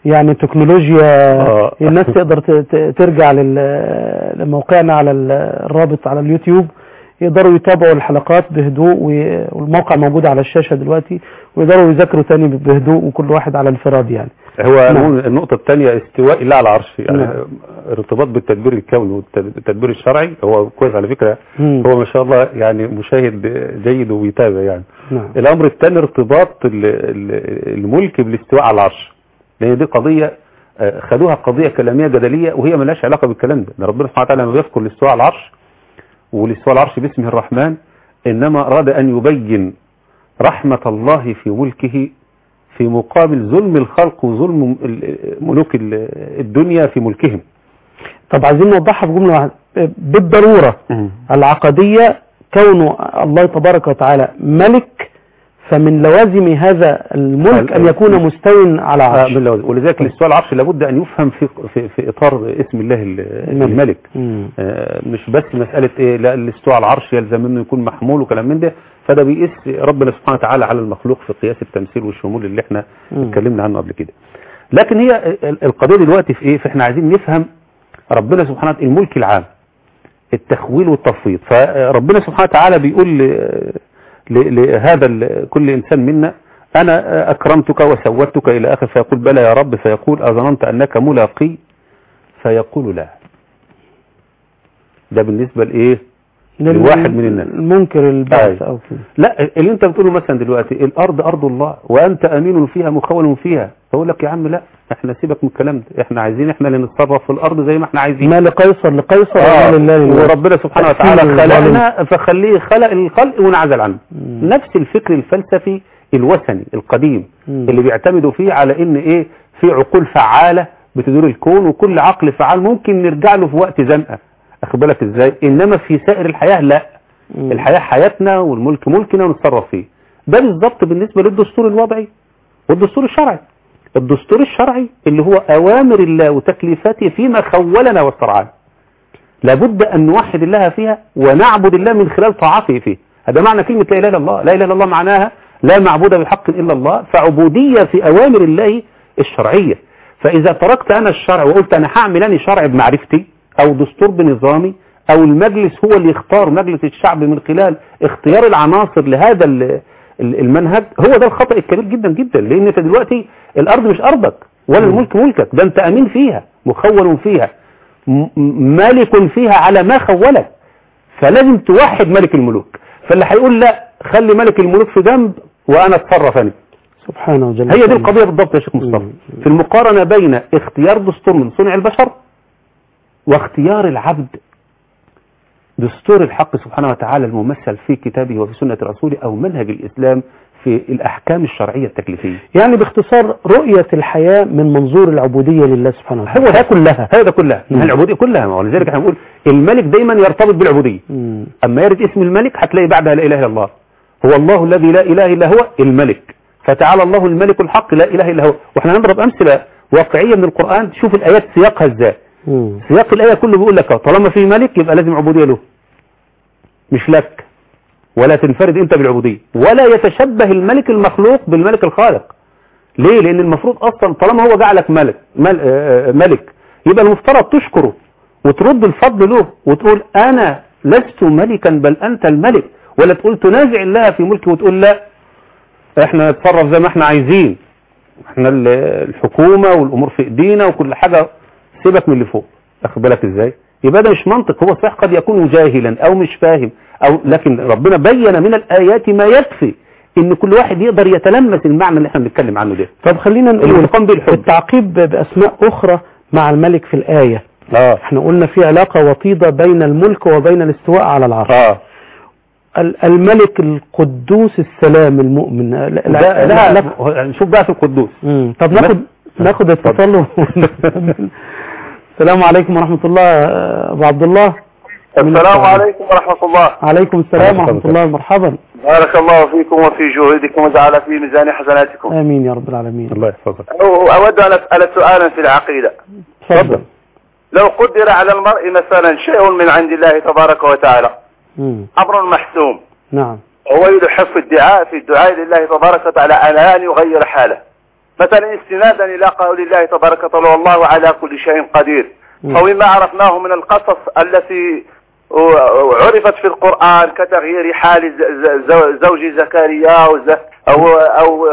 [SPEAKER 2] يعني تكنولوجيا
[SPEAKER 3] آه.
[SPEAKER 2] الناس تقدر ت- ت- ترجع لل- لموقعنا على ال- الرابط على اليوتيوب يقدروا يتابعوا الحلقات بهدوء و- والموقع موجود على الشاشة دلوقتي ويقدروا يذاكروا تاني بهدوء وكل واحد على الانفراد يعني
[SPEAKER 3] هو
[SPEAKER 2] نعم.
[SPEAKER 3] نقول النقطة الثانية استواء الله على العرش يعني
[SPEAKER 2] نعم.
[SPEAKER 3] ارتباط بالتدبير الكوني والتدبير الشرعي هو كويس على فكرة
[SPEAKER 2] مم.
[SPEAKER 3] هو ما شاء الله يعني مشاهد جيد وبيتابع يعني
[SPEAKER 2] نعم
[SPEAKER 3] الأمر الثاني ارتباط ال- ال- الملك بالاستواء على العرش لأن دي قضية آه، خدوها قضية كلامية جدلية وهي ملهاش علاقة بالكلام ده ده ربنا سبحانه وتعالى لما بيذكر الاستواء على العرش والاستواء على العرش باسمه الرحمن إنما أراد أن يبين رحمة الله في ملكه في مقابل ظلم الخلق وظلم ال- ملوك ال- الدنيا في ملكهم
[SPEAKER 2] طب عايزين نوضحها في جملة واحدة بالضرورة العقدية كون الله تبارك وتعالى ملك فمن لوازم هذا الملك أن يكون مستوٍ على
[SPEAKER 3] آه،
[SPEAKER 2] عرش
[SPEAKER 3] من لو- ولذلك الاستواء على العرش لابد أن يفهم في, في, في إطار اسم الله ال-
[SPEAKER 2] الملك.
[SPEAKER 3] الملك
[SPEAKER 2] مم.
[SPEAKER 3] آه، مش بس مسألة ايه لا الاستواء على العرش يلزم انه يكون محمول وكلام من ده فده بيقيس ربنا سبحانه وتعالى على المخلوق في قياس التمثيل والشمول اللي احنا
[SPEAKER 2] مم.
[SPEAKER 3] اتكلمنا عنه قبل كده لكن هي ال- القضية دلوقتي في ايه فاحنا عايزين نفهم ربنا سبحانه وتعالى الملك العام التخويل والتفويض فربنا سبحانه وتعالى بيقول ل- ل- لهذا ال- كل انسان منا انا اكرمتك وسودتك الى اخر فيقول بلى يا رب فيقول اظننت انك ملاقي فيقول لا ده بالنسبة لايه
[SPEAKER 2] لل-
[SPEAKER 3] لواحد من الناس.
[SPEAKER 2] المنكر البعث
[SPEAKER 3] أيوة.
[SPEAKER 2] أو كده
[SPEAKER 3] لا اللي انت بتقوله مثلا دلوقتي الارض ارض الله وانت امين فيها مخول فيها فاقول لك يا عم لا احنا سيبك من الكلام ده احنا عايزين احنا اللي نتصرف في الارض زي ما احنا عايزين
[SPEAKER 2] ما لقيصر لقيصر
[SPEAKER 3] آه،
[SPEAKER 2] وما لله لله
[SPEAKER 3] وربنا سبحانه
[SPEAKER 2] تقسيم
[SPEAKER 3] وتعالى
[SPEAKER 2] الظالم.
[SPEAKER 3] خلقنا فخليه خلق الخلق ونعزل عنه
[SPEAKER 2] مم.
[SPEAKER 3] نفس الفكر الفلسفي الوثني القديم
[SPEAKER 2] مم.
[SPEAKER 3] اللي بيعتمدوا فيه على ان ايه في عقول فعالة بتدور الكون وكل عقل فعال ممكن نرجع له في وقت زنقة اخد بالك ازاي انما في سائر الحياة لا
[SPEAKER 2] مم.
[SPEAKER 3] الحياة حياتنا والملك ملكنا ونتصرف فيه ده بالظبط بالنسبة للدستور الوضعي والدستور الشرعي الدستور الشرعي اللي هو أوامر الله وتكليفاته فيما خولنا واسترعانا لابد أن نوحد الله فيها ونعبد الله من خلال طاعته فيه هذا معنى كلمة لا إله إلا الله لا إله إلا الله معناها لا معبود بحق إلا الله فعبودية في أوامر الله الشرعية فإذا تركت أنا الشرع وقلت أنا هعمل أنا شرع بمعرفتي أو دستور بنظامي أو المجلس هو اللي يختار مجلس الشعب من خلال اختيار العناصر لهذا ال- ال- المنهج هو ده الخطأ الكبير جدا جدا لأن أنت دلوقتي الأرض مش أرضك ولا الملك ملكك ده أنت أمين فيها مخول فيها م- م- مالك فيها على ما خولك فلازم توحد ملك الملوك فاللي هيقول لا خلي ملك الملوك في جنب وأنا أتصرف أنا
[SPEAKER 2] سبحانه وجل
[SPEAKER 3] هي دي
[SPEAKER 2] وعلا.
[SPEAKER 3] القضية بالضبط يا شيخ مصطفى
[SPEAKER 2] مم.
[SPEAKER 3] في المقارنة بين اختيار دستور من صنع البشر واختيار العبد دستور الحق سبحانه وتعالى الممثل في كتابه وفي سنة رسوله أو منهج الإسلام في الأحكام الشرعية التكليفية
[SPEAKER 2] يعني باختصار رؤية الحياة من منظور العبودية لله سبحانه وتعالى
[SPEAKER 3] هو ده كلها هذا كلها
[SPEAKER 2] مم.
[SPEAKER 3] العبودية كلها ما هو لذلك احنا بنقول الملك دايما يرتبط بالعبودية
[SPEAKER 2] مم.
[SPEAKER 3] أما يرد اسم الملك هتلاقي بعدها لا إله إلا الله هو الله الذي لا إله إلا هو الملك فتعالى الله الملك الحق لا إله إلا هو وإحنا نضرب أمثلة واقعية من القرآن شوف الآيات سياقها إزاي
[SPEAKER 2] مم.
[SPEAKER 3] سياق الآية كله بيقول لك أهو، طالما في ملك يبقى لازم عبودية له مش لك ولا تنفرد أنت بالعبودية ولا يتشبه الملك المخلوق بالملك الخالق ليه لأن المفروض أصلا طالما هو جعلك ملك مل آه، آه، ملك يبقى المفترض تشكره وترد الفضل له وتقول أنا لست ملكا بل أنت الملك ولا تقول تنازع الله في ملكه وتقول لا احنا نتصرف زي ما احنا عايزين احنا ال- الحكومة والامور في ايدينا وكل حاجة سيبك من اللي فوق اخد بالك ازاي يبقى ده مش منطق هو صحيح قد يكون جاهلا او مش فاهم او لكن ربنا بين من الايات ما يكفي ان كل واحد يقدر يتلمس المعنى اللي احنا بنتكلم عنه ده
[SPEAKER 2] طب خلينا
[SPEAKER 3] اللي
[SPEAKER 2] نقول
[SPEAKER 3] بتقام به الحب
[SPEAKER 2] التعقيب بأسماء أخرى مع الملك في الآية
[SPEAKER 3] اه
[SPEAKER 2] احنا قلنا في علاقة وطيدة بين الملك وبين الاستواء على العرش
[SPEAKER 3] اه
[SPEAKER 2] ال- الملك القدوس السلام المؤمن لا لا
[SPEAKER 3] ده
[SPEAKER 2] لا
[SPEAKER 3] ده
[SPEAKER 2] لا
[SPEAKER 3] نشوف بقى في القدوس
[SPEAKER 2] مم. طب ناخد ناخد اتصال و- السلام عليكم ورحمة الله آه، أبو عبد الله
[SPEAKER 4] السلام عليكم ورحمة الله
[SPEAKER 2] عليكم السلام
[SPEAKER 3] عليكم
[SPEAKER 2] ورحمة
[SPEAKER 3] السلام.
[SPEAKER 2] الله ومرحبا
[SPEAKER 4] بارك الله فيكم وفي جهودكم وجعل في ميزان حسناتكم
[SPEAKER 2] آمين يا رب العالمين
[SPEAKER 3] الله يحفظك
[SPEAKER 4] أود أن أسأل سؤالا في العقيدة
[SPEAKER 2] تفضل
[SPEAKER 4] لو قدر على المرء مثلا شيء من عند الله تبارك وتعالى
[SPEAKER 2] مم.
[SPEAKER 4] أمر محسوم
[SPEAKER 2] نعم
[SPEAKER 4] هو يلحق في الدعاء في الدعاء لله تبارك وتعالى على أن يغير حاله
[SPEAKER 5] مثلا استنادا إلى قول الله تبارك وتعالى والله على كل شيء قدير
[SPEAKER 2] مم.
[SPEAKER 5] أو مما عرفناه من القصص التي عرفت في القرآن كتغيير حال ز- ز- زوج زكريا أو ز- أو أو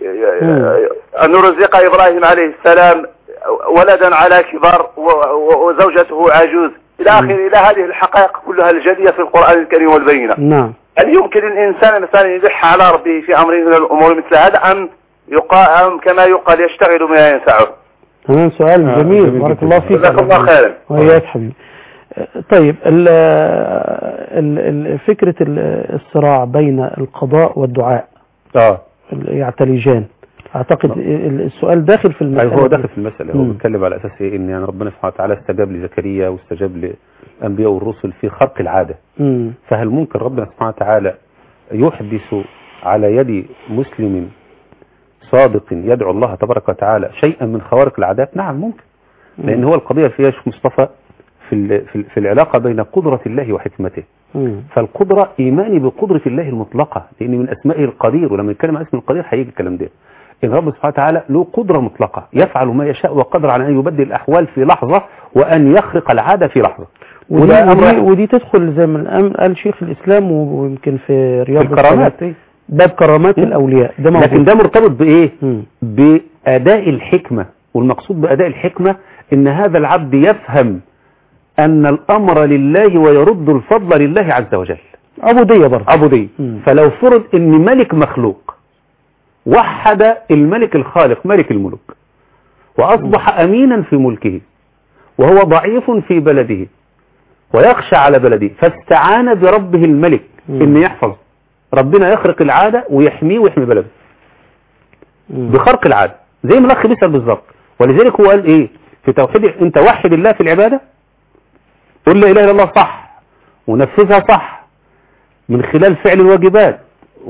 [SPEAKER 5] أن رزق إبراهيم عليه السلام ولدا على كبر و- و- وزوجته عجوز إلى آخره إلى هذه الحقائق كلها الجلية في القرآن الكريم والبينة
[SPEAKER 2] نعم
[SPEAKER 5] هل يمكن الإنسان مثلا يلح على ربه في أمر من الأمور مثل هذا أم يقال أم كما يقال يشتغل بما ينفعه
[SPEAKER 2] تمام سؤال
[SPEAKER 3] آه،
[SPEAKER 2] جميل
[SPEAKER 3] جميل
[SPEAKER 2] بارك
[SPEAKER 3] جدا.
[SPEAKER 2] الله فيك
[SPEAKER 5] جزاك الله خيرا
[SPEAKER 2] وإياك حبيبي آه، طيب ال- ال- ال- فكرة ال- الصراع بين القضاء والدعاء
[SPEAKER 3] اه
[SPEAKER 2] ال- يعتلجان أعتقد ال- السؤال داخل في المسألة
[SPEAKER 3] أيوة هو
[SPEAKER 2] دي.
[SPEAKER 3] داخل في المسألة هو
[SPEAKER 2] مم.
[SPEAKER 3] بيتكلم على أساس إيه إن يعني ربنا سبحانه وتعالى استجاب لزكريا واستجاب لأنبياء والرسل في خرق العادة
[SPEAKER 2] مم.
[SPEAKER 3] فهل ممكن ربنا سبحانه وتعالى يحدث على يد مسلم صادق يدعو الله تبارك وتعالى شيئا من خوارق العادات نعم ممكن لأن هو القضية فيها شيخ مصطفى في ال- في ال- في العلاقة بين قدرة الله وحكمته
[SPEAKER 2] مم.
[SPEAKER 3] فالقدرة إيماني بقدرة الله المطلقة لأن من أسمائه القدير ولما نتكلم عن اسم القدير هيجي الكلام ده إن رب سبحانه وتعالى له قدرة مطلقة يفعل ما يشاء وقدر على أن يبدل الأحوال في لحظة وأن يخرق العادة في لحظة
[SPEAKER 2] ودي,
[SPEAKER 3] وده
[SPEAKER 2] ودي,
[SPEAKER 3] أمر
[SPEAKER 2] ودي تدخل زي ما الأم- قال شيخ الإسلام و- ويمكن في
[SPEAKER 3] في
[SPEAKER 2] رياض
[SPEAKER 3] الكرامات
[SPEAKER 2] الصالحين باب كرامات الأولياء ده موجود
[SPEAKER 3] لكن ده مرتبط بإيه
[SPEAKER 2] مم.
[SPEAKER 3] بأداء الحكمة والمقصود بأداء الحكمة إن هذا العبد يفهم أن الأمر لله ويرد الفضل لله عز وجل
[SPEAKER 2] عبودية برضه
[SPEAKER 3] عبودية
[SPEAKER 2] مم.
[SPEAKER 3] فلو فرض ان ملك مخلوق وحد الملك الخالق ملك الملوك واصبح امينا في ملكه وهو ضعيف في بلده ويخشى على بلده فاستعان بربه الملك
[SPEAKER 2] مم.
[SPEAKER 3] ان يحفظ ربنا يخرق العادة ويحميه ويحمي بلده
[SPEAKER 2] مم.
[SPEAKER 3] بخرق العادة زي ما الاخ بيسأل بالظبط ولذلك هو قال ايه في توحيد انت وحد الله في العبادة قل لا اله الا الله صح ونفذها صح من خلال فعل الواجبات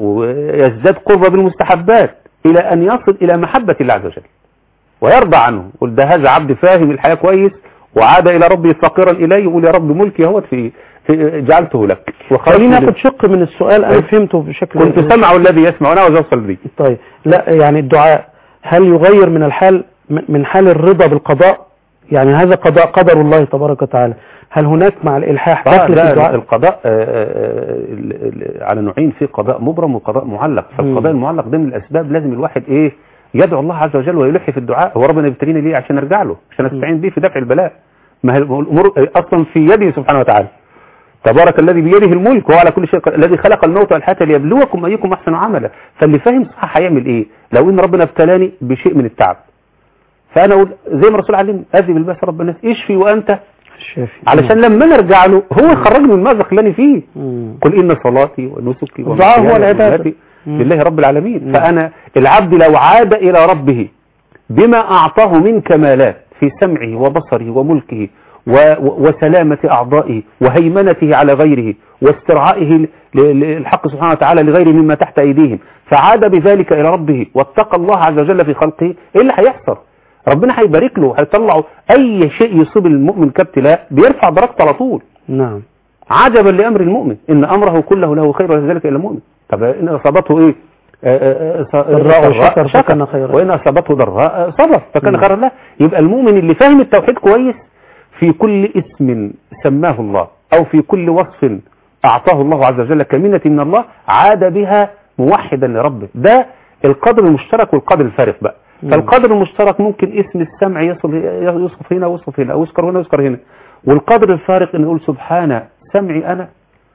[SPEAKER 3] ويزداد قربة بالمستحبات إلى أن يصل إلى محبة الله عز وجل ويرضى عنه يقول ده هذا عبد فاهم الحياة كويس وعاد إلى ربه فقيرا إليه يقول يا رب ملكي هو في, في جعلته لك
[SPEAKER 2] خليني
[SPEAKER 3] وخرجت
[SPEAKER 2] اخد شق من السؤال انا
[SPEAKER 3] طيب.
[SPEAKER 2] فهمته بشكل
[SPEAKER 3] كنت سمع الذي يسمع وأنا عاوز أوصل دي
[SPEAKER 2] طيب لا يعني الدعاء هل يغير من الحال من حال الرضا بالقضاء يعني هذا قضاء قدر الله تبارك وتعالى هل هناك مع الالحاح
[SPEAKER 3] آه،
[SPEAKER 2] دخل في
[SPEAKER 3] لا
[SPEAKER 2] الدعاء
[SPEAKER 3] القضاء آه، آه، ال- ال- على نوعين في قضاء مبرم وقضاء معلق فالقضاء
[SPEAKER 2] مم.
[SPEAKER 3] المعلق ده من الأسباب لازم الواحد إيه يدعو الله عز وجل ويلح في الدعاء هو ربنا يبتلينا ليه عشان نرجع له عشان نستعين به في دفع البلاء ما هي الأمور أصلا في يده سبحانه وتعالى تبارك الذي بيده الملك وهو على كل شيء قدير. الذي خلق الموت والحياة ليبلوكم أيكم أحسن عملا فاللي فاهم صح هيعمل إيه لو إن ربنا ابتلاني بشيء من التعب فأنا أقول زي ما الرسول علمني أذي بالباس رب الناس اشفي وأنت
[SPEAKER 2] الشافي
[SPEAKER 3] علشان لما نرجع له هو يخرجني من المأزق اللي أنا فيه
[SPEAKER 2] مم.
[SPEAKER 3] قل إن صلاتي ونسكي
[SPEAKER 2] الدعاء هو
[SPEAKER 3] ومحياي
[SPEAKER 2] العبادة.
[SPEAKER 3] ومماتي
[SPEAKER 2] مم.
[SPEAKER 3] لله رب العالمين
[SPEAKER 2] مم.
[SPEAKER 3] فأنا العبد لو عاد إلى ربه بما أعطاه من كمالات في سمعه وبصره وملكه و- و- وسلامة أعضائه وهيمنته على غيره واسترعائه ل- ل- للحق سبحانه وتعالى لغيره مما تحت أيديهم فعاد بذلك إلى ربه واتقى الله عز وجل في خلقه إيه اللي هيحصل ربنا هيبارك له هيطلعه أي شيء يصيب المؤمن كابتلاء بيرفع درجته على طول
[SPEAKER 2] نعم
[SPEAKER 3] عجبا لأمر المؤمن إن أمره كله له خير وليس ذلك إلا المؤمن طب إن أصابته إيه آه، آه، آه،
[SPEAKER 2] ضراء وشكر فكان خيرا.
[SPEAKER 3] وإن أصابته ضراء آه، صبر فكان
[SPEAKER 2] مم.
[SPEAKER 3] خيرا له يبقى المؤمن اللي فاهم التوحيد كويس في كل اسم سماه الله أو في كل وصف أعطاه الله عز وجل كمنة من الله عاد بها موحدا لربه ده القدر المشترك والقدر الفارق بقى
[SPEAKER 2] مم.
[SPEAKER 3] فالقدر المشترك ممكن اسم السمع يصل يوصف هنا ويوصف هنا أو يذكر هنا ويذكر هنا والقدر الفارق ان نقول سبحان سمعي أنا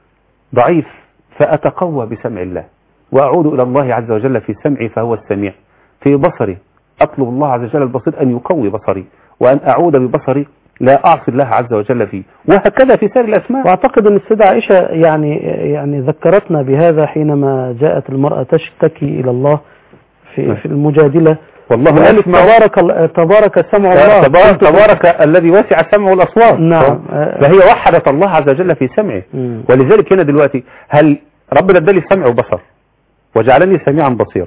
[SPEAKER 3] ضعيف فأتقوى بسمع الله وأعود إلى الله عز وجل في سمعي فهو السميع في بصري أطلب الله عز وجل البصير أن يقوي بصري وأن أعود ببصري لا أعصي الله عز وجل فيه وهكذا في سائر الأسماء
[SPEAKER 2] واعتقد ان السيدة عائشة يعني يعني ذكرتنا بهذا حينما جاءت المرأة تشتكي الى الله في في المجادلة
[SPEAKER 3] والله
[SPEAKER 2] وقالت
[SPEAKER 3] يسمع
[SPEAKER 2] تبارك ال- تبارك سمع الله
[SPEAKER 3] تبارك, تبارك الذي وسع سمعه الأصوات
[SPEAKER 2] نعم.
[SPEAKER 3] فهي وحدت الله عز وجل في سمعه
[SPEAKER 2] مم.
[SPEAKER 3] ولذلك هنا دلوقتي هل ربنا ادالي سمع وبصر وجعلني سميعا بصيرا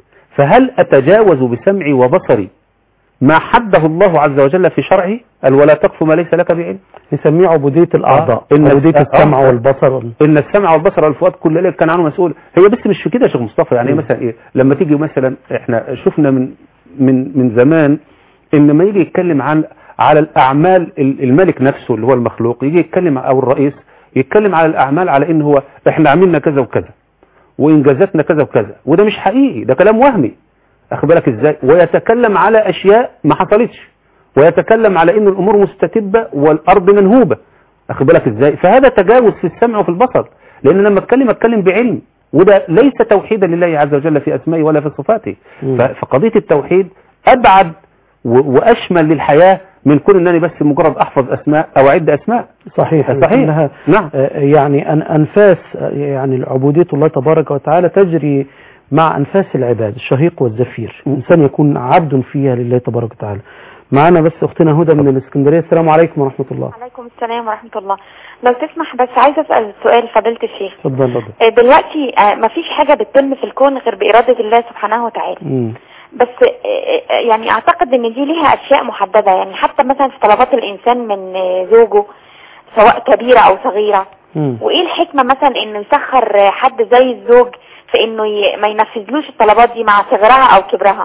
[SPEAKER 3] فهل أتجاوز بسمعي وبصري ما حده الله عز وجل في شرعه قال ولا تقف ما ليس لك بعلم
[SPEAKER 2] نسميه عبودية الأعضاء
[SPEAKER 3] آه. إن
[SPEAKER 2] عبودية
[SPEAKER 3] آه.
[SPEAKER 2] السمع
[SPEAKER 3] آه.
[SPEAKER 2] والبصر
[SPEAKER 3] ان السمع والبصر والفؤاد كل ذلك كان عنه مسؤول هي بس مش في كده يا شيخ مصطفى يعني
[SPEAKER 2] مم.
[SPEAKER 3] مثلا ايه لما تيجي مثلا احنا شفنا من من من زمان ان لما يجي يتكلم عن على الاعمال ال- الملك نفسه اللي هو المخلوق يجي يتكلم او الرئيس يتكلم على الاعمال على ان هو احنا عملنا كذا وكذا وانجازاتنا كذا وكذا وده مش حقيقي ده كلام وهمي اخد بالك ازاي ويتكلم على اشياء ما حصلتش ويتكلم على ان الامور مستتبه والارض منهوبه اخد بالك ازاي فهذا تجاوز في السمع وفي البصر لان لما اتكلم اتكلم بعلم وده ليس توحيدا لله عز وجل في اسمائه ولا في صفاته
[SPEAKER 2] مم.
[SPEAKER 3] ف- فقضيه التوحيد ابعد و- واشمل للحياه من كون انني بس مجرد احفظ اسماء او اعد اسماء
[SPEAKER 2] صحيح
[SPEAKER 3] صحيح.
[SPEAKER 2] إنها
[SPEAKER 3] نعم.
[SPEAKER 2] آه، يعني أن- أنفاس آه، يعني عبودية الله تبارك وتعالى تجري مع أنفاس العباد الشهيق والزفير الإنسان يكون عبد فيها لله تبارك وتعالى معنا بس أختنا هدى من الإسكندرية السلام عليكم ورحمة الله
[SPEAKER 6] عليكم السلام ورحمة الله لو تسمح بس عايزة أسأل سؤال فضيلة الشيخ
[SPEAKER 2] تفضل
[SPEAKER 6] آه، دلوقتي آه، مفيش حاجة بتتم في الكون غير بإرادة الله سبحانه وتعالى
[SPEAKER 2] مم.
[SPEAKER 6] بس آه، آه، يعني أعتقد إن دي ليها أشياء محددة يعني حتى مثلا في طلبات الإنسان من آه، زوجه سواء كبيرة أو صغيرة
[SPEAKER 2] مم.
[SPEAKER 6] وإيه الحكمة مثلا إنه يسخر آه، حد زي الزوج في إنه ي- ما ينفذلوش الطلبات دي مع صغرها أو كبرها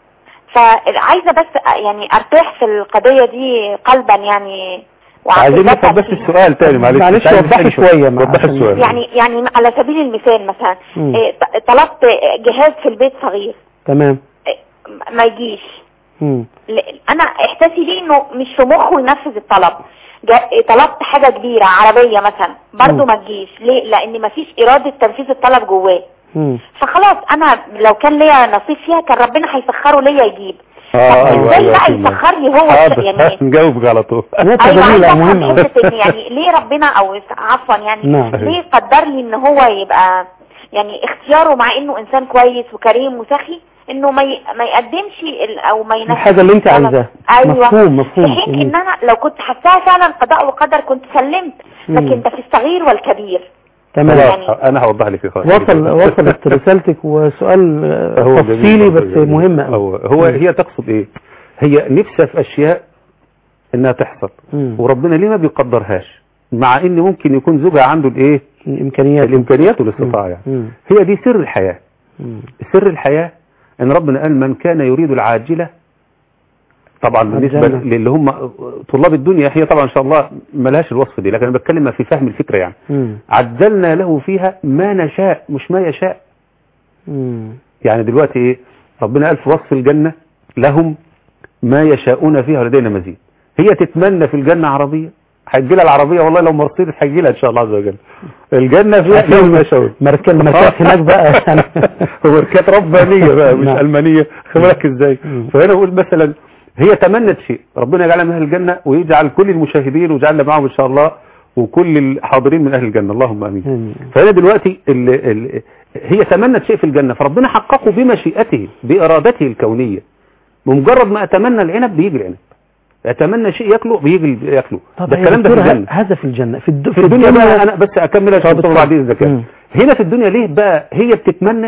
[SPEAKER 6] فعايزة بس آه، يعني أرتاح في القضية دي قلبا يعني
[SPEAKER 3] عايزين
[SPEAKER 6] وعقيدة
[SPEAKER 3] نفهم بس
[SPEAKER 6] فيها.
[SPEAKER 3] السؤال تاني معلش
[SPEAKER 2] معلش
[SPEAKER 3] مش عايز
[SPEAKER 2] وضحي
[SPEAKER 3] تاني
[SPEAKER 2] شوية مع-
[SPEAKER 3] وضحي
[SPEAKER 2] عشان-
[SPEAKER 3] السؤال
[SPEAKER 6] يعني يعني على سبيل المثال مثلا
[SPEAKER 2] مم.
[SPEAKER 6] إيه، ط- طلبت جهاز في البيت صغير
[SPEAKER 2] تمام
[SPEAKER 6] إيه، ما يجيش
[SPEAKER 2] مم.
[SPEAKER 6] ل- انا احساسي ليه انه مش في مخه ينفذ الطلب جا- إيه، طلبت حاجة كبيرة عربية مثلا برضو
[SPEAKER 2] مم.
[SPEAKER 6] ما تجيش ليه لان ما فيش ارادة تنفيذ الطلب جواه
[SPEAKER 2] مم.
[SPEAKER 6] فخلاص انا لو كان ليا نصيب فيها كان ربنا هيسخره ليا يجيب
[SPEAKER 3] اه
[SPEAKER 6] طب ازاي بقى
[SPEAKER 3] أيوة.
[SPEAKER 6] يسخر لي هو
[SPEAKER 3] حاضر
[SPEAKER 6] يعني
[SPEAKER 3] نجاوبك على طول
[SPEAKER 2] نقطة
[SPEAKER 6] ايوه
[SPEAKER 2] جميلة
[SPEAKER 6] عايزة
[SPEAKER 2] مهمة
[SPEAKER 6] افهم حته إن يعني ليه ربنا او عفوا يعني
[SPEAKER 2] نعم.
[SPEAKER 6] ليه قدر لي ان هو يبقى يعني اختياره مع انه انسان كويس وكريم وسخي انه ما ي... ما يقدمش ال... او ما ينفذش
[SPEAKER 2] الحاجة اللي انت
[SPEAKER 6] الطلب.
[SPEAKER 2] عايزاها.
[SPEAKER 6] ايوه
[SPEAKER 2] مفهوم، مفهوم.
[SPEAKER 6] في حين
[SPEAKER 2] جميل.
[SPEAKER 6] ان انا لو كنت حاساها فعلا قضاء وقدر كنت سلمت
[SPEAKER 2] مم.
[SPEAKER 6] لكن ده في الصغير والكبير
[SPEAKER 2] تمام
[SPEAKER 6] يعني-
[SPEAKER 3] خلاص انا هوضح لك يا خالد.
[SPEAKER 2] وصل وصلت رسالتك وسؤال آه،
[SPEAKER 3] هو
[SPEAKER 2] تفصيلي
[SPEAKER 3] جميل،
[SPEAKER 2] بس
[SPEAKER 3] جميل.
[SPEAKER 2] مهم أوي.
[SPEAKER 3] هو هو هي تقصد ايه هي نفسها في اشياء انها تحصل
[SPEAKER 2] مم.
[SPEAKER 3] وربنا ليه ما بيقدرهاش مع ان ممكن يكون زوجها عنده الايه
[SPEAKER 2] الإمكانيات
[SPEAKER 3] الامكانيات والاستطاعه يعني
[SPEAKER 2] مم.
[SPEAKER 3] هي دي سر الحياه
[SPEAKER 2] مم.
[SPEAKER 3] سر الحياه ان ربنا قال من كان يريد العاجله طبعا بالنسبه
[SPEAKER 2] الجنة.
[SPEAKER 3] للي هم طلاب الدنيا هي طبعا ان شاء الله ملهاش الوصف دي لكن انا بتكلم في فهم الفكره يعني
[SPEAKER 2] مم.
[SPEAKER 3] عجلنا له فيها ما نشاء مش ما يشاء
[SPEAKER 2] مم.
[SPEAKER 3] يعني دلوقتي ايه ربنا قال في وصف الجنة لهم ما يشاءون فيها ولدينا مزيد هي تتمنى في الجنة عربية هتجي لها العربية والله لو مرسيدس هتجي لها ان شاء الله عز وجل الجنة فيها لهم ما يشاءون
[SPEAKER 2] مركز مركز هناك بقى يعني
[SPEAKER 3] ماركات ربانية بقى مش
[SPEAKER 2] نعم.
[SPEAKER 3] ألمانية خد بالك ازاي
[SPEAKER 2] مم.
[SPEAKER 3] فهنا بقول مثلا هي تمنت شيء ربنا يجعلها من أهل الجنة ويجعل كل المشاهدين ويجعلنا معهم إن شاء الله وكل الحاضرين من أهل الجنة اللهم آمين
[SPEAKER 2] آمين.
[SPEAKER 3] فهنا دلوقتي ال ال هي تمنت شيء في الجنة فربنا حققه بمشيئته بإرادته الكونية بمجرد ما أتمنى العنب بيجي العنب أتمنى شيء ياكله بيجي ياكله
[SPEAKER 2] طب
[SPEAKER 3] ده
[SPEAKER 2] يا
[SPEAKER 3] الكلام ده في
[SPEAKER 2] دكتور،
[SPEAKER 3] الجنة
[SPEAKER 2] هذا في الجنة في, الد...
[SPEAKER 3] في الدنيا بقى انا بس اكمل
[SPEAKER 2] طب اتفضل.
[SPEAKER 3] بعدين الذكاء
[SPEAKER 2] مم.
[SPEAKER 3] هنا في الدنيا ليه بقى هي بتتمنى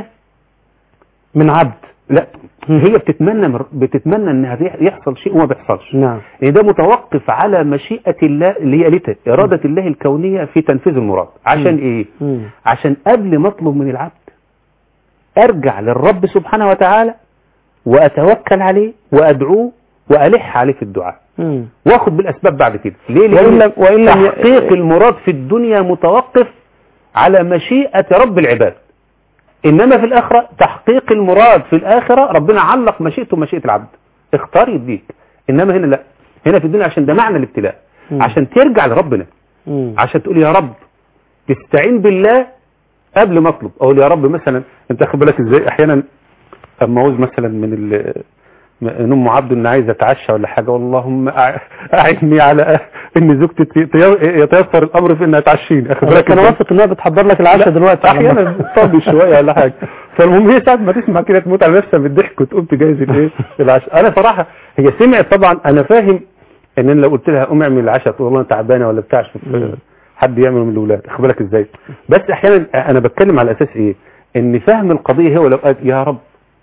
[SPEAKER 2] من عبد
[SPEAKER 3] لا هي بتتمنى مر- بتتمنى ان هذا يحصل شيء وما بيحصلش
[SPEAKER 2] نعم
[SPEAKER 3] يعني ده متوقف على مشيئة الله اللي هي قالتها إرادة الله الكونية في تنفيذ المراد عشان
[SPEAKER 2] مم.
[SPEAKER 3] إيه
[SPEAKER 2] مم.
[SPEAKER 3] عشان قبل ما أطلب من العبد أرجع للرب سبحانه وتعالى وأتوكل عليه وأدعوه وألح عليه في الدعاء
[SPEAKER 2] مم.
[SPEAKER 3] واخد بالأسباب بعد كده ليه
[SPEAKER 2] وإن
[SPEAKER 3] لأن
[SPEAKER 2] لم- وإن لم ي-
[SPEAKER 3] تحقيق المراد في الدنيا متوقف على مشيئة رب العباد إنما في الآخرة تحقيق المراد في الآخرة ربنا علق مشيئته بمشيئة العبد اختار يديك إنما هنا لا هنا في الدنيا عشان ده معنى الابتلاء
[SPEAKER 2] مم.
[SPEAKER 3] عشان ترجع لربنا
[SPEAKER 2] مم.
[SPEAKER 3] عشان تقول يا رب تستعين بالله قبل ما اطلب اقول يا رب مثلا انت خد بالك ازاي احيانا اما عاوز مثلا من ال من ام عبد ان عايز اتعشى ولا حاجه اللهم أع- اعني على ان زوجتي تي- تي- يتيسر الامر في انها تعشيني اخد
[SPEAKER 2] أنا
[SPEAKER 3] بالك
[SPEAKER 2] كان
[SPEAKER 3] إزاي؟
[SPEAKER 2] واثق انها بتحضر لك العشاء دلوقتي على
[SPEAKER 3] احيانا
[SPEAKER 2] ما-
[SPEAKER 3] بتطبي شويه ولا حاجه فالمهم هي ساعه ما تسمع كده تموت على نفسها بالضحك وتقوم تجهز الايه العشاء انا صراحه هي سمعت طبعا انا فاهم ان انا لو قلت لها قوم اعمل العشاء تقول والله انا تعبانه ولا بتاع شوف حد يعمله من الاولاد اخد بالك ازاي بس احيانا انا بتكلم على اساس ايه ان فهم القضيه هو لو قال يا رب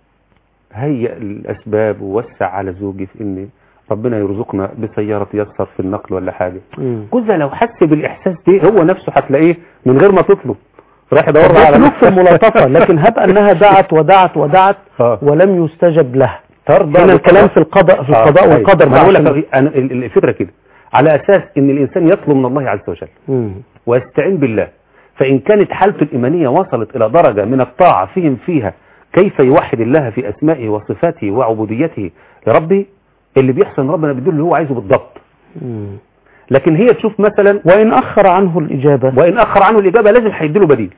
[SPEAKER 3] هيئ الاسباب ووسع على زوجي في ان ربنا يرزقنا بسياره تيسر في النقل ولا حاجه
[SPEAKER 2] مم.
[SPEAKER 3] جوزها لو حس بالاحساس ده هو نفسه هتلاقيه من غير ما تطلب راح يدور
[SPEAKER 2] ده
[SPEAKER 3] على
[SPEAKER 2] سلوك في
[SPEAKER 3] نفسه.
[SPEAKER 2] الملاطفة لكن هب أنها دعت ودعت ودعت
[SPEAKER 3] آه.
[SPEAKER 2] ولم يستجب لها
[SPEAKER 3] ترضى
[SPEAKER 2] هنا
[SPEAKER 3] بقضاء-
[SPEAKER 2] الكلام في القضاء في القضاء
[SPEAKER 3] آه،
[SPEAKER 2] والقدر
[SPEAKER 3] ما بقول
[SPEAKER 2] بقى
[SPEAKER 3] لك أنا ال- ال- الفكره كده على اساس ان الانسان يطلب من الله عز وجل
[SPEAKER 2] مم.
[SPEAKER 3] ويستعين بالله فإن كانت حالته الإيمانية وصلت إلى درجة من الطاعة فهم فيها كيف يوحد الله في أسمائه وصفاته وعبوديته لربه اللي بيحصل إن ربنا بيدل اللي هو عايزه بالضبط
[SPEAKER 2] مم.
[SPEAKER 3] لكن هي تشوف مثلا
[SPEAKER 2] وإن أخر عنه الإجابة
[SPEAKER 3] وإن أخر عنه الإجابة لازم هيديله بديل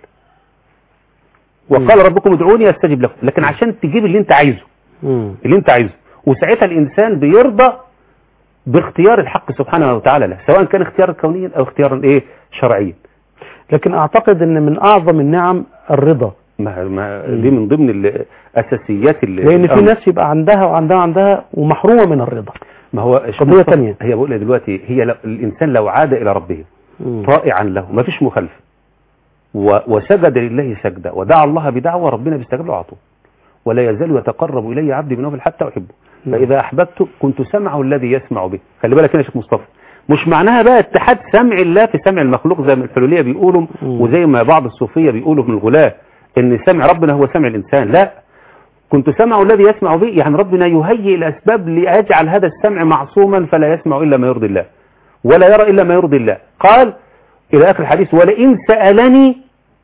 [SPEAKER 3] وقال ربكم ادعوني أستجب لكم لكن عشان تجيب اللي أنت عايزه
[SPEAKER 2] مم.
[SPEAKER 3] اللي أنت عايزه وساعتها الإنسان بيرضى باختيار الحق سبحانه وتعالى له سواء كان اختيارا كونيا أو اختيارا إيه شرعيا
[SPEAKER 2] لكن أعتقد أن من أعظم النعم الرضا
[SPEAKER 3] ما ما دي من ضمن الاساسيات اللي
[SPEAKER 2] لأن في
[SPEAKER 3] الأمر.
[SPEAKER 2] ناس يبقى عندها وعندها وعندها ومحرومة من الرضا
[SPEAKER 3] ما هو
[SPEAKER 2] قضية تانية.
[SPEAKER 3] هي بقول لك دلوقتي هي لو الانسان لو عاد الى ربه
[SPEAKER 2] مم.
[SPEAKER 3] طائعا له ما فيش مخالفه و- وسجد لله سجده ودعا الله بدعوه ربنا بيستجيب له على طول ولا يزال يتقرب الي عبدي بنوفل حتى احبه
[SPEAKER 2] نعم.
[SPEAKER 3] فاذا احببته كنت سمعه الذي يسمع به خلي بالك هنا يا شيخ مصطفى مش معناها بقى اتحاد سمع الله في سمع المخلوق زي ما الحلوليه بيقولوا
[SPEAKER 2] مم.
[SPEAKER 3] وزي ما بعض الصوفيه بيقولوا من الغلاة ان سمع ربنا هو سمع الانسان لا كنت سمع الذي يسمع به يعني ربنا يهيئ الأسباب ليجعل هذا السمع معصوما فلا يسمع إلا ما يرضي الله ولا يرى إلا ما يرضي الله قال إلى آخر الحديث ولئن سألني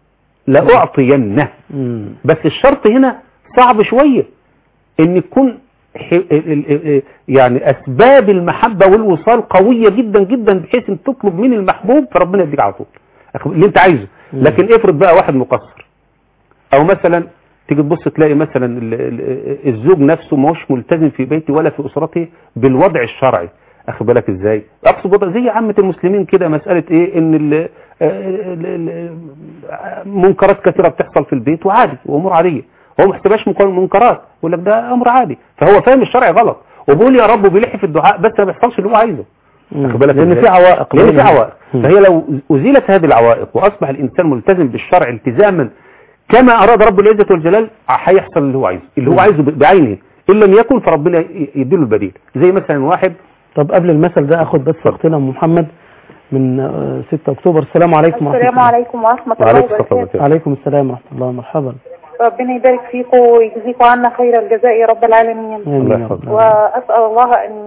[SPEAKER 3] لأعطينه
[SPEAKER 2] مم.
[SPEAKER 3] بس الشرط هنا صعب شوية ان يكون ح- ال- ال- ال- يعني اسباب المحبة والوصال قوية جدا جدا بحيث ان تطلب من المحبوب فربنا يديك على طول أخ- اللي انت عايزه لكن افرض بقى واحد مقصر او مثلا تيجي تبص تلاقي مثلا ال- ال- الزوج نفسه ما هوش ملتزم في بيته ولا في اسرته بالوضع الشرعي اخد بالك ازاي اقصد وضع زي عامه المسلمين كده مساله ايه ان ال ال- ال- منكرات كثيره بتحصل في البيت وعادي وامور عاديه هو ما يحسبهاش منكر- منكرات يقول لك ده امر عادي فهو فاهم الشرع غلط وبيقول يا رب وبيلح في الدعاء بس ما بيحصلش اللي هو عايزه واخد بالك
[SPEAKER 2] لأن
[SPEAKER 3] إزاي؟
[SPEAKER 2] في عوائق
[SPEAKER 3] لان في عوائق
[SPEAKER 2] مم.
[SPEAKER 3] فهي لو ازيلت هذه العوائق واصبح الانسان ملتزم بالشرع التزاما كما اراد رب العزه والجلال هيحصل اللي هو عايزه اللي هو
[SPEAKER 2] مم.
[SPEAKER 3] عايزه بعينه ان لم يكن فربنا ي- يديله البديل زي مثلا واحد
[SPEAKER 2] طب قبل المثل ده أخد بس أختنا أم محمد من آه، 6 أكتوبر السلام عليكم ورحمة
[SPEAKER 7] السلام
[SPEAKER 2] الله
[SPEAKER 7] عليكم ورحمة الله
[SPEAKER 3] وعليكم السلام
[SPEAKER 7] وبركاته
[SPEAKER 3] وبركاته.
[SPEAKER 2] عليكم السلام ورحمة الله مرحبا
[SPEAKER 7] ربنا يبارك فيكم ويجزيكم عنا خير الجزاء يا رب العالمين
[SPEAKER 2] آمين
[SPEAKER 3] الله
[SPEAKER 2] يا رب
[SPEAKER 3] يحفظك.
[SPEAKER 2] العالمين.
[SPEAKER 7] وأسأل الله أن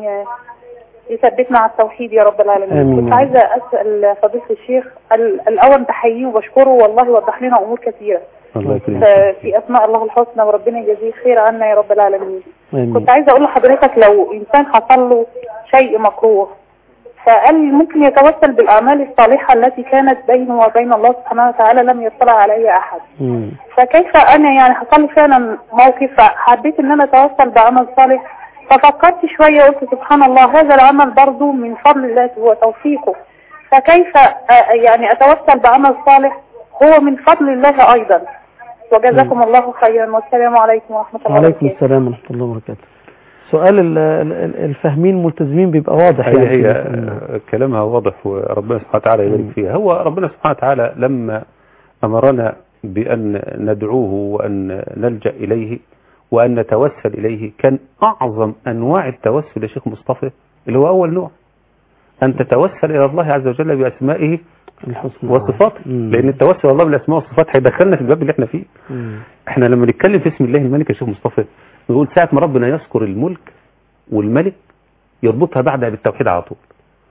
[SPEAKER 7] يثبتنا على التوحيد يا رب العالمين
[SPEAKER 2] آمين.
[SPEAKER 7] كنت عايزة أسأل فضيلة الشيخ ال- الأول بحييه وبشكره والله وضح لنا أمور كثيرة
[SPEAKER 3] الله يكرمك
[SPEAKER 7] ف- في أسماء الله الحسنى وربنا يجزيه خير عنا يا رب العالمين
[SPEAKER 2] آمين
[SPEAKER 7] كنت عايزة أقول لحضرتك لو إنسان حصل له شيء مكروه فقال ممكن يتوسل بالأعمال الصالحة التي كانت بينه وبين الله سبحانه وتعالى لم يطلع عليها أحد
[SPEAKER 2] مم.
[SPEAKER 7] فكيف انا يعني حصل لي فعلا موقف فحبيت ان انا اتوسل بعمل صالح ففكرت شوية قلت سبحان الله هذا العمل برضو من فضل الله وتوفيقه فكيف آه، يعني اتوسل بعمل صالح هو من فضل الله ايضا وجزاكم الله خيرا والسلام عليكم ورحمة الله
[SPEAKER 2] وعليكم
[SPEAKER 7] وبركاته
[SPEAKER 2] السلام ورحمة الله وبركاته سؤال ال- ال- ال- الفاهمين ملتزمين بيبقى واضح
[SPEAKER 3] هي
[SPEAKER 2] يعني
[SPEAKER 3] هي
[SPEAKER 2] في المسألة.
[SPEAKER 3] آه، كلامها واضح وربنا سبحانه وتعالى يبارك
[SPEAKER 2] مم.
[SPEAKER 3] فيها هو ربنا سبحانه وتعالى لما أمرنا بأن ندعوه وأن نلجأ إليه وأن نتوسل إليه كان أعظم أنواع التوسل يا شيخ مصطفى اللي هو أول نوع أن تتوسل إلى الله عز وجل بأسمائه
[SPEAKER 2] الحسنى
[SPEAKER 3] وصفاته
[SPEAKER 2] مم.
[SPEAKER 3] لأن التوسل إلى الله بالأسماء والصفات هيدخلنا في الباب اللي احنا فيه
[SPEAKER 2] مم.
[SPEAKER 3] احنا لما نتكلم في اسم الله الملك يا شيخ مصطفى نقول ساعة ما ربنا يذكر الملك والملك يربطها بعدها بالتوحيد على طول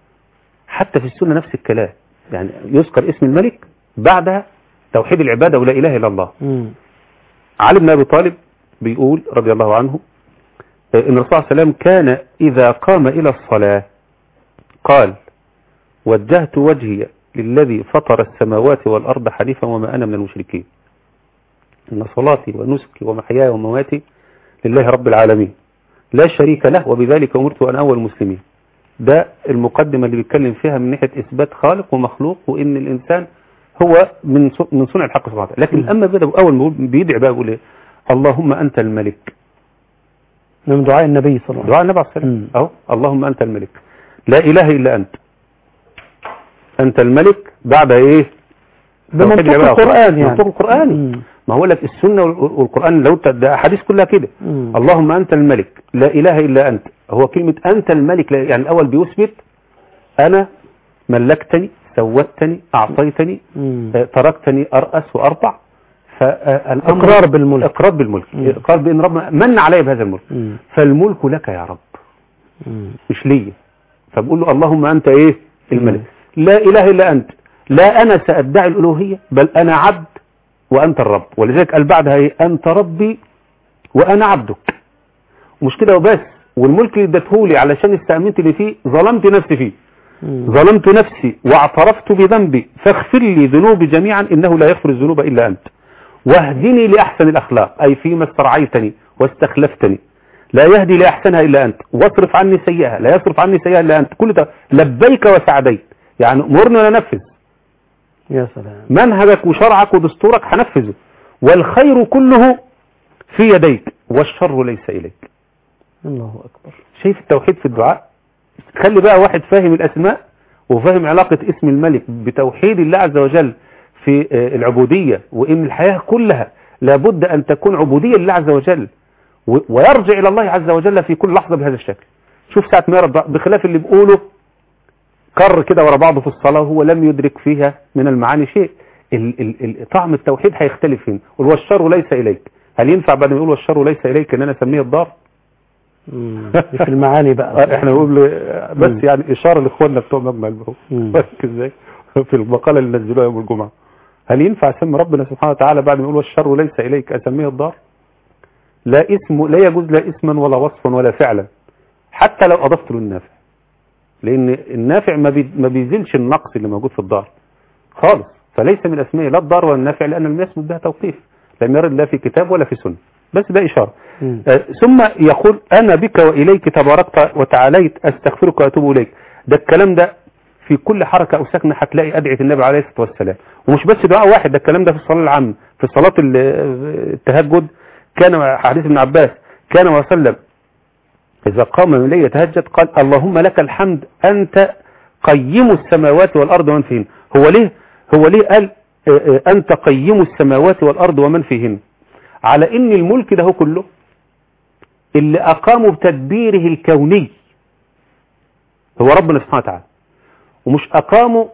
[SPEAKER 3] حتى في السنة نفس الكلام يعني يذكر اسم الملك بعدها توحيد العبادة ولا إله إلا الله
[SPEAKER 2] مم.
[SPEAKER 3] علي بن أبي طالب بيقول رضي الله عنه آه، إن الرسول صلى الله عليه وسلم كان إذا قام إلى الصلاة قال وجهت وجهي للذي فطر السماوات والأرض حنيفا وما أنا من المشركين إن صلاتي ونسكي ومحياي ومماتي لله رب العالمين لا شريك له وبذلك أمرت أن أول المسلمين ده المقدمة اللي بيتكلم فيها من ناحية إثبات خالق ومخلوق وإن الإنسان هو من ص- من صنع الحق سبحانه وتعالى لكن أما بدأ أول ما بيقول- بيدعي بقى يقول إيه اللهم أنت الملك
[SPEAKER 2] من دعاء النبي صلى الله عليه
[SPEAKER 3] دعاء النبي عليه الصلاة
[SPEAKER 2] مم.
[SPEAKER 3] والسلام أهو اللهم أنت الملك لا إله إلا أنت أنت الملك بعد إيه
[SPEAKER 2] بمنطق
[SPEAKER 3] توحيد العبادة.
[SPEAKER 2] القرآن يعني.
[SPEAKER 3] منطق القرآن
[SPEAKER 2] مم.
[SPEAKER 3] ما هو لك السنة وال- والقرآن لو ت- ده أحاديث كلها كده
[SPEAKER 2] مم.
[SPEAKER 3] اللهم أنت الملك لا إله إلا أنت هو كلمة أنت الملك لا- يعني الأول بيثبت أنا ملكتني سوتني أعطيتني
[SPEAKER 2] مم.
[SPEAKER 3] آه، تركتني أرأس وأربع فالامر
[SPEAKER 2] إقرار بالملك.
[SPEAKER 3] اقرار بالملك
[SPEAKER 2] مم.
[SPEAKER 3] اقرار بان ربنا من علي بهذا الملك
[SPEAKER 2] مم.
[SPEAKER 3] فالملك لك يا رب
[SPEAKER 2] مم.
[SPEAKER 3] مش ليا فبقول له اللهم انت ايه الملك لا اله الا انت لا انا سادعي الالوهيه بل انا عبد وانت الرب ولذلك قال بعدها ايه انت ربي وانا عبدك ومش كده وبس والملك اللي اديتهولي علشان استامنت اللي فيه ظلمت نفسي فيه
[SPEAKER 2] مم.
[SPEAKER 3] ظلمت نفسي واعترفت بذنبي فاغفر لي ذنوبي جميعا انه لا يغفر الذنوب الا انت واهدني لاحسن الاخلاق اي فيما استرعيتني واستخلفتني لا يهدي لاحسنها الا انت واصرف عني سيئها لا يصرف عني سيئها الا انت كل ده لبيك وسعديك يعني امرني وانا انفذ
[SPEAKER 2] يا سلام
[SPEAKER 3] منهجك وشرعك ودستورك هنفذه والخير كله في يديك والشر ليس اليك
[SPEAKER 2] الله أكبر
[SPEAKER 3] شايف التوحيد في الدعاء خلي بقى واحد فاهم الأسماء وفاهم علاقة اسم الملك بتوحيد الله عز وجل في آه، العبودية وإن الحياة كلها لابد أن تكون عبودية لله عز وجل و- ويرجع إلى الله عز وجل في كل لحظة بهذا الشكل شوف ساعة ما يرد بخلاف اللي بيقوله كر كده ورا بعضه في الصلاة وهو لم يدرك فيها من المعاني شيء ال ال ال طعم التوحيد هيختلف هنا قل والشر ليس إليك هل ينفع بعد ما يقول والشر ليس إليك ان انا اسميه الضار
[SPEAKER 2] مم. في المعاني بقى
[SPEAKER 3] آه، احنا نقول له- بس
[SPEAKER 2] مم.
[SPEAKER 3] يعني اشاره لاخواننا بتوع مجمع البحوث
[SPEAKER 2] مم.
[SPEAKER 3] فاكر ازاي في المقاله اللي نزلوها يوم الجمعه هل ينفع اسمي ربنا سبحانه وتعالى بعد ما يقول والشر ليس اليك اسميه الضار لا اسم لا يجوز لا اسما ولا وصفا ولا فعلا حتى لو اضفت له النافع لان النافع ما بي- ما بيزيلش النقص اللي موجود في الضار خالص فليس من اسماء لا الضار ولا النافع لان لم يثبت بها توقيف لم يرد لا في كتاب ولا في سنه بس ده اشاره
[SPEAKER 2] مم.
[SPEAKER 3] آه، ثم يقول أنا بك وإليك تباركت وتعاليت أستغفرك وأتوب إليك ده الكلام ده في كل حركة أو سكنة هتلاقي أدعية النبي عليه الصلاة والسلام ومش بس دعاء واحد ده الكلام ده في الصلاة العامة في صلاة ال- التهجد كان حديث ابن عباس كان وسلم إذا قام من الليل يتهجد قال اللهم لك الحمد أنت قيم السماوات والأرض ومن فيهن هو ليه هو ليه قال آه، آه، أنت قيم السماوات والأرض ومن فيهن على إن الملك ده كله اللي أقاموا بتدبيره الكوني هو ربنا سبحانه وتعالى ومش أقاموا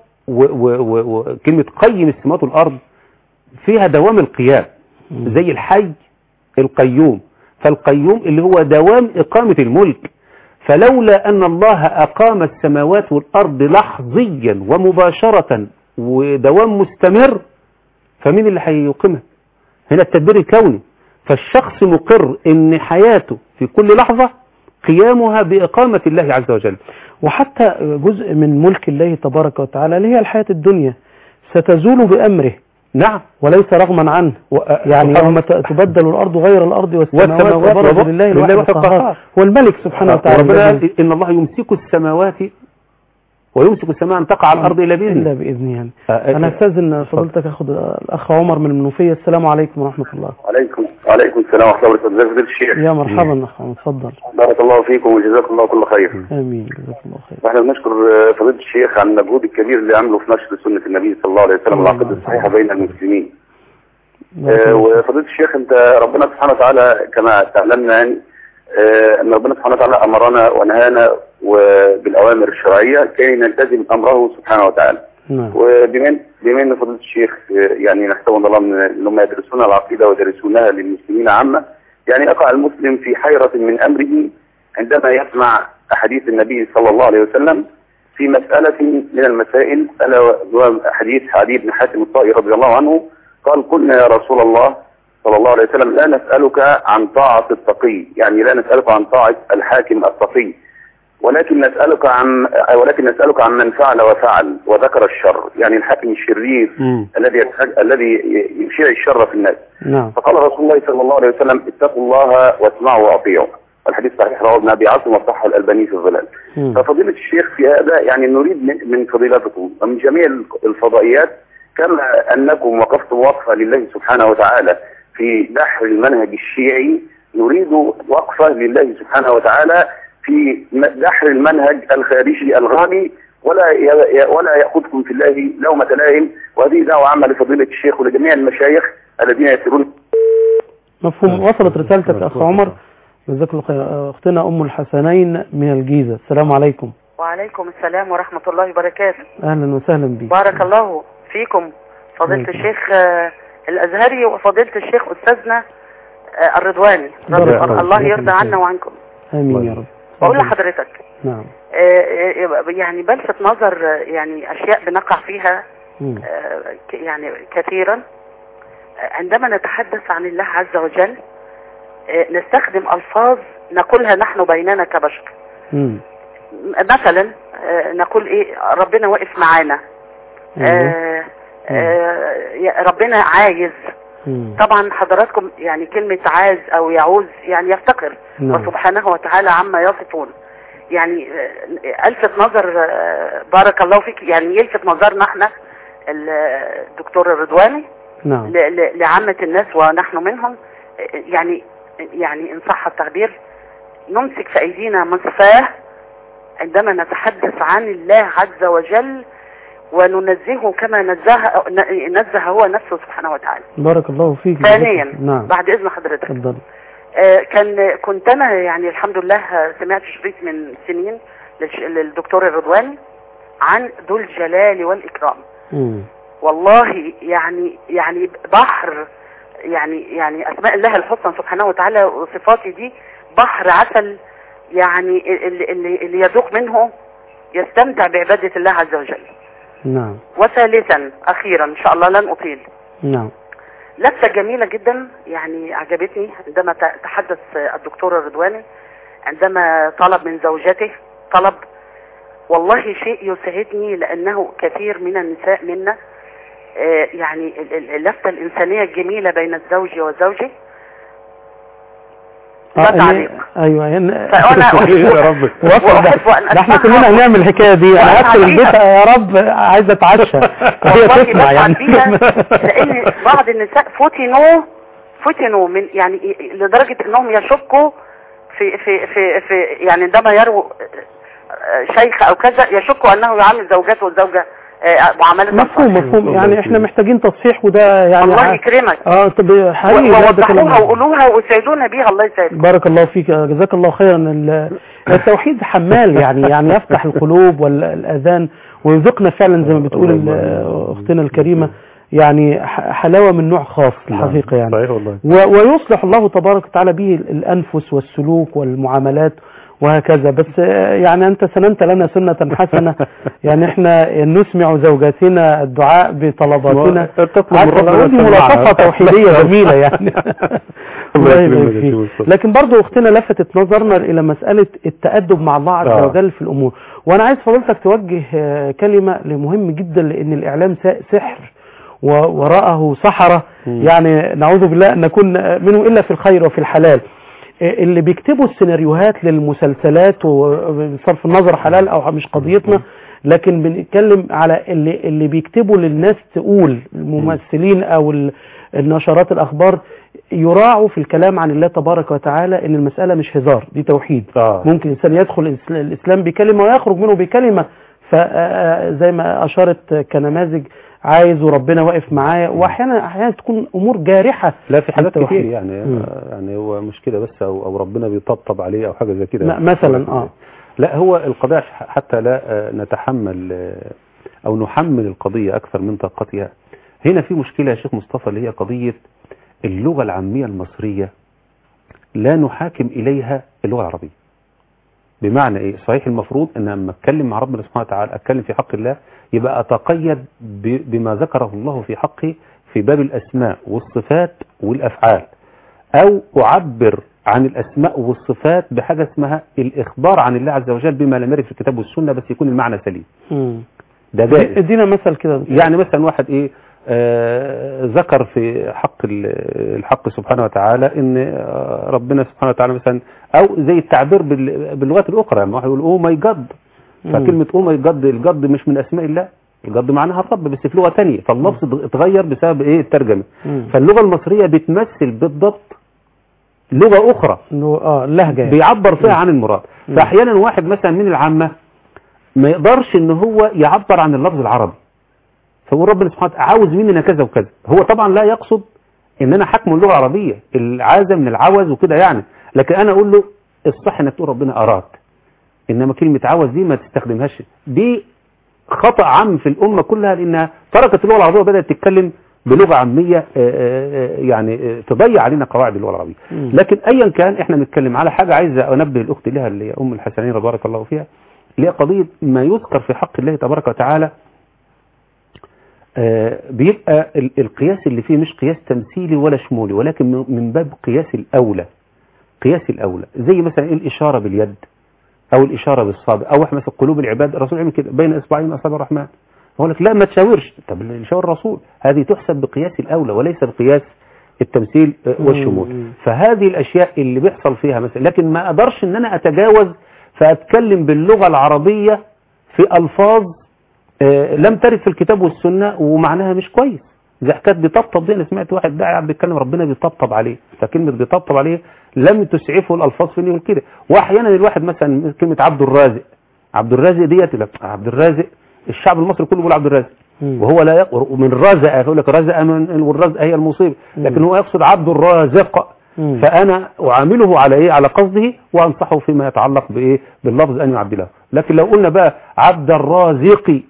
[SPEAKER 3] وكلمة قيم السماوات والأرض فيها دوام القيام زي الحي القيوم فالقيوم اللي هو دوام إقامة الملك فلولا أن الله أقام السماوات والأرض لحظيا ومباشرة ودوام مستمر فمين اللي هيقيمها هنا التدبير الكوني فالشخص مقر ان حياته في كل لحظة قيامها بإقامة الله عز وجل
[SPEAKER 2] وحتى جزء من ملك الله تبارك وتعالى اللي هي الحياة الدنيا ستزول بأمره
[SPEAKER 3] نعم
[SPEAKER 2] وليس رغما عنه يعني يوم ت- تبدل الأرض غير الأرض والسماوات
[SPEAKER 3] والسماوات
[SPEAKER 2] وبرز
[SPEAKER 3] وبرز
[SPEAKER 2] لله
[SPEAKER 3] لله
[SPEAKER 2] الواحد
[SPEAKER 3] الواحد
[SPEAKER 2] القهار
[SPEAKER 3] القهار.
[SPEAKER 2] هو الملك سبحانه وتعالى
[SPEAKER 3] وربنا
[SPEAKER 2] الذي-
[SPEAKER 3] قال إن الله يمسك السماوات ويمسك السماء أن تقع على الأرض إلا
[SPEAKER 2] إلا
[SPEAKER 3] بإذنه
[SPEAKER 2] بإذنه يعني
[SPEAKER 3] آه،
[SPEAKER 2] أنا
[SPEAKER 3] آه،
[SPEAKER 2] أستاذن فضيلتك أخذ الأخ عمر من المنوفية السلام عليكم ورحمة الله
[SPEAKER 5] عليكم وعليكم السلام ورحمه الله وبركاته ازيك يا فضيله الشيخ
[SPEAKER 2] يا مرحبا أخ عمر اتفضل
[SPEAKER 5] بارك الله فيكم وجزاكم الله كل خير
[SPEAKER 2] آمين جزاك الله خير
[SPEAKER 5] واحنا بنشكر آه، فضيله الشيخ على المجهود الكبير اللي عمله في نشر سنه النبي صلى الله عليه وسلم
[SPEAKER 2] الله
[SPEAKER 5] والعقيده الصحيحه بين المسلمين
[SPEAKER 2] بارك
[SPEAKER 5] آه،
[SPEAKER 2] الله فيك.
[SPEAKER 5] وفضيله الشيخ انت ربنا سبحانه وتعالى كما تعلمنا يعني آه، ان ربنا سبحانه وتعالى امرنا ونهانا وبالاوامر الشرعيه كي نلتزم امره سبحانه وتعالى
[SPEAKER 2] نعم
[SPEAKER 5] وبما إن- بما ان فضيله الشيخ آه، يعني نحسب الله من ان هم يدرسون العقيده ويدرسونها للمسلمين عامه يعني يقع المسلم في حيره من امره عندما يسمع احاديث النبي صلى الله عليه وسلم في مساله من المسائل الا وهو حديث علي بن حاتم الطائي رضي الله عنه قال قلنا يا رسول الله صلى الله عليه وسلم لا نسالك عن طاعه التقي يعني لا نسالك عن طاعه الحاكم التقي ولكن نسألك عن ولكن نسألك عن من فعل وفعل وذكر الشر يعني الحاكم الشرير
[SPEAKER 3] مم.
[SPEAKER 5] الذي يتحج... الذي يشيع الشر في الناس
[SPEAKER 2] نعم
[SPEAKER 5] فقال رسول الله صلى الله عليه وسلم اتقوا الله واسمعوا واطيعوا الحديث صحيح رواه ابن ابي عاصم وصححه الالباني في الظلال
[SPEAKER 2] مم.
[SPEAKER 5] ففضيلة الشيخ في هذا يعني نريد من- من فضيلتكم ومن جميع الفضائيات كما أنكم وقفتم وقفة لله سبحانه وتعالى في دحر المنهج الشيعي نريد وقفة لله سبحانه وتعالى في م- دحر المنهج الخارجي الغالي ولا ي- ولا يأخذكم في الله لومة لائم وهذه دعوة عامة لفضيلة الشيخ ولجميع المشايخ الذين يسيرون
[SPEAKER 2] مفهوم وصلت رسالتك أخ عمر جزاك الله خير أختنا أم الحسنين من الجيزة السلام عليكم
[SPEAKER 8] وعليكم السلام ورحمة الله وبركاته
[SPEAKER 2] أهلا وسهلا بك
[SPEAKER 8] بارك الله فيكم فضيلة
[SPEAKER 2] عليكم.
[SPEAKER 8] الشيخ آه، الازهري وفضيله الشيخ استاذنا آه، الرضواني
[SPEAKER 2] بارك
[SPEAKER 8] رب-
[SPEAKER 2] الله
[SPEAKER 8] الله
[SPEAKER 2] فيك.
[SPEAKER 8] يرضى عنا وعنكم
[SPEAKER 2] امين يا رب
[SPEAKER 8] بقول لحضرتك
[SPEAKER 2] نعم
[SPEAKER 8] آه، آه، يعني بلفت نظر آه، يعني اشياء بنقع فيها
[SPEAKER 2] مم.
[SPEAKER 8] آه، ك- يعني كثيرا آه، عندما نتحدث عن الله عز وجل آه، نستخدم الفاظ نقولها نحن بيننا كبشر
[SPEAKER 2] مم.
[SPEAKER 8] مثلا آه، نقول ايه ربنا واقف معانا
[SPEAKER 2] أيوه.
[SPEAKER 8] آه، آه، يا- ربنا عايز
[SPEAKER 2] مم.
[SPEAKER 8] طبعا حضراتكم يعني كلمة عاز او يعوز يعني يفتقر
[SPEAKER 2] نعم.
[SPEAKER 8] وسبحانه وتعالى عما يصفون يعني آه، الفت نظر آه، بارك الله فيك يعني يلفت نظرنا احنا الدكتور الرضواني
[SPEAKER 2] نعم
[SPEAKER 8] ل- ل- لعامة الناس ونحن منهم آه، يعني يعني ان صح التعبير نمسك في ايدينا مصفاه عندما نتحدث عن الله عز وجل وننزهه كما نزه نزه هو نفسه سبحانه وتعالى
[SPEAKER 2] بارك الله فيك
[SPEAKER 8] ثانيا
[SPEAKER 2] نعم
[SPEAKER 8] بعد اذن حضرتك
[SPEAKER 2] اتفضل
[SPEAKER 8] آه، كان كنت انا يعني الحمد لله آه، سمعت شريط من سنين للش- للدكتور الرضواني عن ذو الجلال والاكرام
[SPEAKER 2] مم.
[SPEAKER 8] والله يعني يعني بحر يعني يعني اسماء الله الحسنى سبحانه وتعالى وصفاته دي بحر عسل يعني اللي, اللي, اللي يذوق منه يستمتع بعبادة الله عز وجل
[SPEAKER 2] نعم
[SPEAKER 8] وثالثا اخيرا ان شاء الله لن اطيل
[SPEAKER 2] نعم
[SPEAKER 8] لفتة جميلة جدا يعني عجبتني عندما ت- تحدث الدكتور الرضواني عندما طلب من زوجته طلب والله شيء يسعدني لأنه كثير من النساء منا آه، يعني ال- ال- اللفتة الإنسانية الجميلة بين الزوج وزوجه لا
[SPEAKER 2] آه،
[SPEAKER 8] تعليق.
[SPEAKER 2] يعني- ايوه يعني
[SPEAKER 8] فأنا أحب
[SPEAKER 3] يا رب
[SPEAKER 2] وصل ده,
[SPEAKER 8] وأحب أن
[SPEAKER 2] ده احنا
[SPEAKER 8] أسمعها.
[SPEAKER 2] كلنا هنعمل الحكايه دي انا
[SPEAKER 8] وأسعد
[SPEAKER 2] هدخل البيت
[SPEAKER 8] بيها.
[SPEAKER 2] يا رب عايز اتعشى وهي
[SPEAKER 8] والله
[SPEAKER 2] تسمع
[SPEAKER 8] بسعد
[SPEAKER 2] يعني
[SPEAKER 8] بيها لان بعض النساء فتنوا فتنوا من يعني لدرجة انهم يشكوا في في في في يعني عندما يروا شيخ او كذا يشكوا انه يعامل زوجته والزوجة آه، معاملة
[SPEAKER 2] مفهوم
[SPEAKER 8] الصالح.
[SPEAKER 2] مفهوم يعني احنا محتاجين تصحيح وده يعني
[SPEAKER 8] الله يكرمك
[SPEAKER 2] اه طب حقيقي ده- ده
[SPEAKER 8] ووضحوها
[SPEAKER 2] كلام
[SPEAKER 8] وقولوها وسعدونا بيها الله يسعدك
[SPEAKER 2] بارك الله فيك جزاك الله خيرا ال- التوحيد حمال يعني يعني يفتح القلوب والاذان ويذقنا فعلا زي ما بتقول ال- اختنا الكريمه يعني ح- حلاوه من نوع خاص الحقيقه يعني
[SPEAKER 3] صحيح والله
[SPEAKER 2] و- ويصلح الله تبارك وتعالى به الأنفس والسلوك والمعاملات وهكذا بس آه، يعني أنت سننت لنا سنة حسنة يعني احنا نسمع زوجاتنا الدعاء بطلباتنا
[SPEAKER 3] تطلب من
[SPEAKER 2] عارف
[SPEAKER 3] ربنا
[SPEAKER 2] والله دي
[SPEAKER 3] يسمعها.
[SPEAKER 2] ملاطفة توحيدية جميلة يعني
[SPEAKER 3] الله
[SPEAKER 2] الله
[SPEAKER 3] يكرمك
[SPEAKER 2] يبارك
[SPEAKER 3] يا
[SPEAKER 2] فيك.
[SPEAKER 3] شيخ مصطفى.
[SPEAKER 2] لكن برضو اختنا لفتت نظرنا الى مسألة التأدب مع الله عز
[SPEAKER 3] آه.
[SPEAKER 2] وجل في الامور وانا عايز فضيلتك توجه آه، كلمة لمهم جدا لان الاعلام سا- سحر ووراءه سحرة
[SPEAKER 3] مم.
[SPEAKER 2] يعني نعوذ بالله ان نكون منهم الا في الخير وفي الحلال آه، اللي بيكتبوا السيناريوهات للمسلسلات وبصرف النظر حلال او مش قضيتنا لكن بنتكلم على اللي اللي بيكتبوا للناس تقول الممثلين او ال- النشرات الاخبار يراعوا في الكلام عن الله تبارك وتعالى ان المسألة مش هزار دي توحيد
[SPEAKER 3] آه.
[SPEAKER 2] ممكن الانسان يدخل الإسل- الاسلام بكلمة ويخرج منه بكلمة فزي ما اشارت كنماذج عايز وربنا واقف معايا واحيانا احيانا تكون امور جارحة
[SPEAKER 3] لا في حالات
[SPEAKER 2] التوحيد.
[SPEAKER 3] كتير يعني
[SPEAKER 2] مم.
[SPEAKER 3] آه، يعني هو مش كده بس او او ربنا بيطبطب عليه او حاجه زي كده
[SPEAKER 2] م- مثلا اه
[SPEAKER 3] لا هو القضية ح- حتى لا آه، نتحمل آه، او نحمل القضية اكثر من طاقتها هنا في مشكلة يا شيخ مصطفى اللي هي قضية اللغة العامية المصرية لا نحاكم اليها اللغة العربية بمعنى ايه صحيح المفروض ان لما اتكلم مع ربنا سبحانه وتعالى اتكلم في حق الله يبقى اتقيد ب- بما ذكره الله في حقه في باب الاسماء والصفات والافعال او اعبر عن الاسماء والصفات بحاجه اسمها الاخبار عن الله عز وجل بما لم يرد في الكتاب والسنه بس يكون المعنى سليم
[SPEAKER 2] مم.
[SPEAKER 3] ده جائز
[SPEAKER 2] ادينا مثل كده
[SPEAKER 3] يعني مثلا واحد ايه آه ذكر في حق ال- الحق سبحانه وتعالى ان آه ربنا سبحانه وتعالى مثلا او زي التعبير بال- باللغات الاخرى يعني واحد يقول او ماي جاد فكلمه او ماي جاد الجد مش من اسماء الله الجد معناها الرب بس في لغه ثانيه فاللفظ اتغير بسبب ايه الترجمه
[SPEAKER 2] مم.
[SPEAKER 3] فاللغه المصريه بتمثل بالضبط لغه اخرى
[SPEAKER 2] إنه اه اللهجة يعني.
[SPEAKER 3] بيعبر فيها عن المراد
[SPEAKER 2] مم.
[SPEAKER 3] فاحيانا واحد مثلا من العامه ما يقدرش ان هو يعبر عن اللفظ العربي فيقول ربنا سبحانه وتعالى عاوز مننا كذا وكذا هو طبعا لا يقصد ان انا حكم اللغه العربيه العازه من العوز وكده يعني لكن انا اقول له الصح انك تقول ربنا اراد انما كلمه عوز دي ما تستخدمهاش دي خطا عام في الامه كلها لانها تركت اللغه العربيه وبدات تتكلم بلغه عاميه آه، آه، آه، يعني آه، تضيع علينا قواعد اللغه العربيه
[SPEAKER 2] مم.
[SPEAKER 3] لكن ايا كان احنا بنتكلم على حاجه عايزه انبه الاخت لها اللي هي ام الحسنين بارك الله فيها اللي هي قضيه ما يذكر في حق الله تبارك وتعالى آه، بيبقى ال- القياس اللي فيه مش قياس تمثيلي ولا شمولي ولكن من- من باب قياس الاولى قياس الاولى زي مثلا إيه الاشاره باليد او الاشاره بالصابع او احنا مثلا قلوب العباد الرسول عمل كده بين اصبعين من اصابع الرحمن يقول لك لا ما تشاورش طب اللي يشاور الرسول هذه تحسب بقياس الاولى وليس بقياس التمثيل آه، والشمول
[SPEAKER 2] مم.
[SPEAKER 3] فهذه الاشياء اللي بيحصل فيها مثلا لكن ما اقدرش ان انا اتجاوز فاتكلم باللغه العربيه في الفاظ آه، لم ترد في الكتاب والسنه ومعناها مش كويس زي حكايه بيطبطب دي انا سمعت واحد داعي قاعد بيتكلم ربنا بيطبطب عليه فكلمه بيطبطب عليه لم تسعفه الالفاظ في انه يقول كده واحيانا الواحد مثلا كلمه عبد الرازق عبد الرازق ديت لا، عبد الرازق الشعب المصري كله بيقول عبد الرازق
[SPEAKER 2] مم.
[SPEAKER 3] وهو لا يق... من رزق يقول لك رزق من والرزق هي المصيبه لكن هو يقصد عبد الرازق
[SPEAKER 2] مم.
[SPEAKER 3] فانا اعامله على ايه على قصده وانصحه فيما يتعلق بايه باللفظ ان يعدله لكن لو قلنا بقى عبد الرازق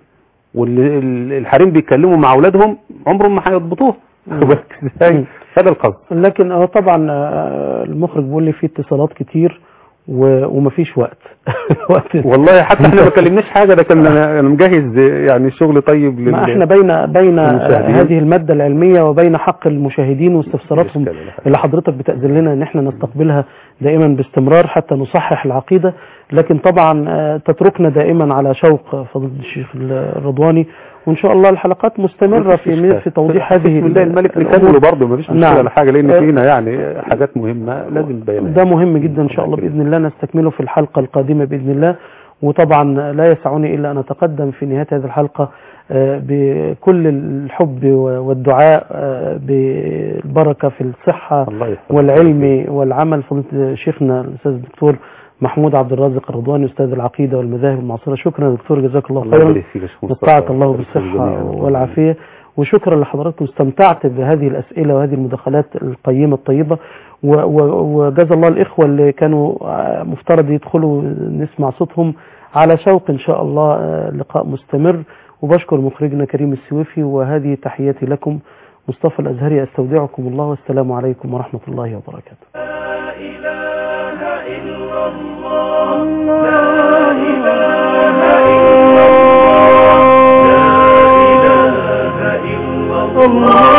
[SPEAKER 3] والحريم بيتكلموا مع اولادهم عمرهم ما هيضبطوه ازاي هذا القصد
[SPEAKER 2] لكن هو طبعا آه، المخرج بيقول لي في اتصالات كتير و- ومفيش وقت وقت
[SPEAKER 3] والله حتى احنا ما كلمناش حاجه ده كان انا أنا مجهز يعني شغل طيب لل
[SPEAKER 2] ما احنا بين بين آه،
[SPEAKER 3] المشاهدين.
[SPEAKER 2] هذه المادة العلمية وبين حق المشاهدين واستفساراتهم
[SPEAKER 3] مفيش إشكال ولا حاجة.
[SPEAKER 2] اللي حضرتك بتأذن لنا ان احنا نستقبلها دائما باستمرار حتى نصحح العقيدة لكن طبعا آه، تتركنا دائما على شوق فضيلة الشيخ الرضواني وان شاء الله الحلقات مستمرة
[SPEAKER 3] مفيش
[SPEAKER 2] في
[SPEAKER 3] إشكال.
[SPEAKER 2] في توضيح هذه
[SPEAKER 3] بسم الله الملك
[SPEAKER 2] الأمور.
[SPEAKER 3] نكمله برضه مفيش مشكله
[SPEAKER 2] نعم.
[SPEAKER 3] ولا حاجه لان
[SPEAKER 2] آه،
[SPEAKER 3] فينا يعني حاجات مهمه لازم نبينها
[SPEAKER 2] ده مهم جدا ان شاء الله باذن الله نستكمله في الحلقه القادمه باذن الله وطبعا لا يسعني الا ان اتقدم في نهايه هذه الحلقه آه، بكل الحب والدعاء آه، بالبركه في الصحه
[SPEAKER 3] الله يحفظك.
[SPEAKER 2] والعلم والعمل فضيله شيخنا الاستاذ الدكتور محمود عبد الرازق الرضواني استاذ العقيده والمذاهب المعاصره شكرا دكتور جزاك الله
[SPEAKER 3] الله
[SPEAKER 2] خيرا
[SPEAKER 3] يبارك فيك يا شيخ مصطفى.
[SPEAKER 2] متعك الله
[SPEAKER 3] يبارك فيك
[SPEAKER 2] بالصحة
[SPEAKER 3] جميعاً.
[SPEAKER 2] والعافية وشكرا لحضراتكم استمتعت بهذه الأسئلة وهذه المداخلات القيمة الطيبة و- و- وجزا الله الإخوة اللي كانوا آه، مفترض يدخلوا نسمع صوتهم على شوق إن شاء الله آه، لقاء مستمر وبشكر مخرجنا كريم السويفي وهذه تحياتي لكم مصطفى الأزهري أستودعكم الله والسلام عليكم ورحمة الله وبركاته
[SPEAKER 1] الله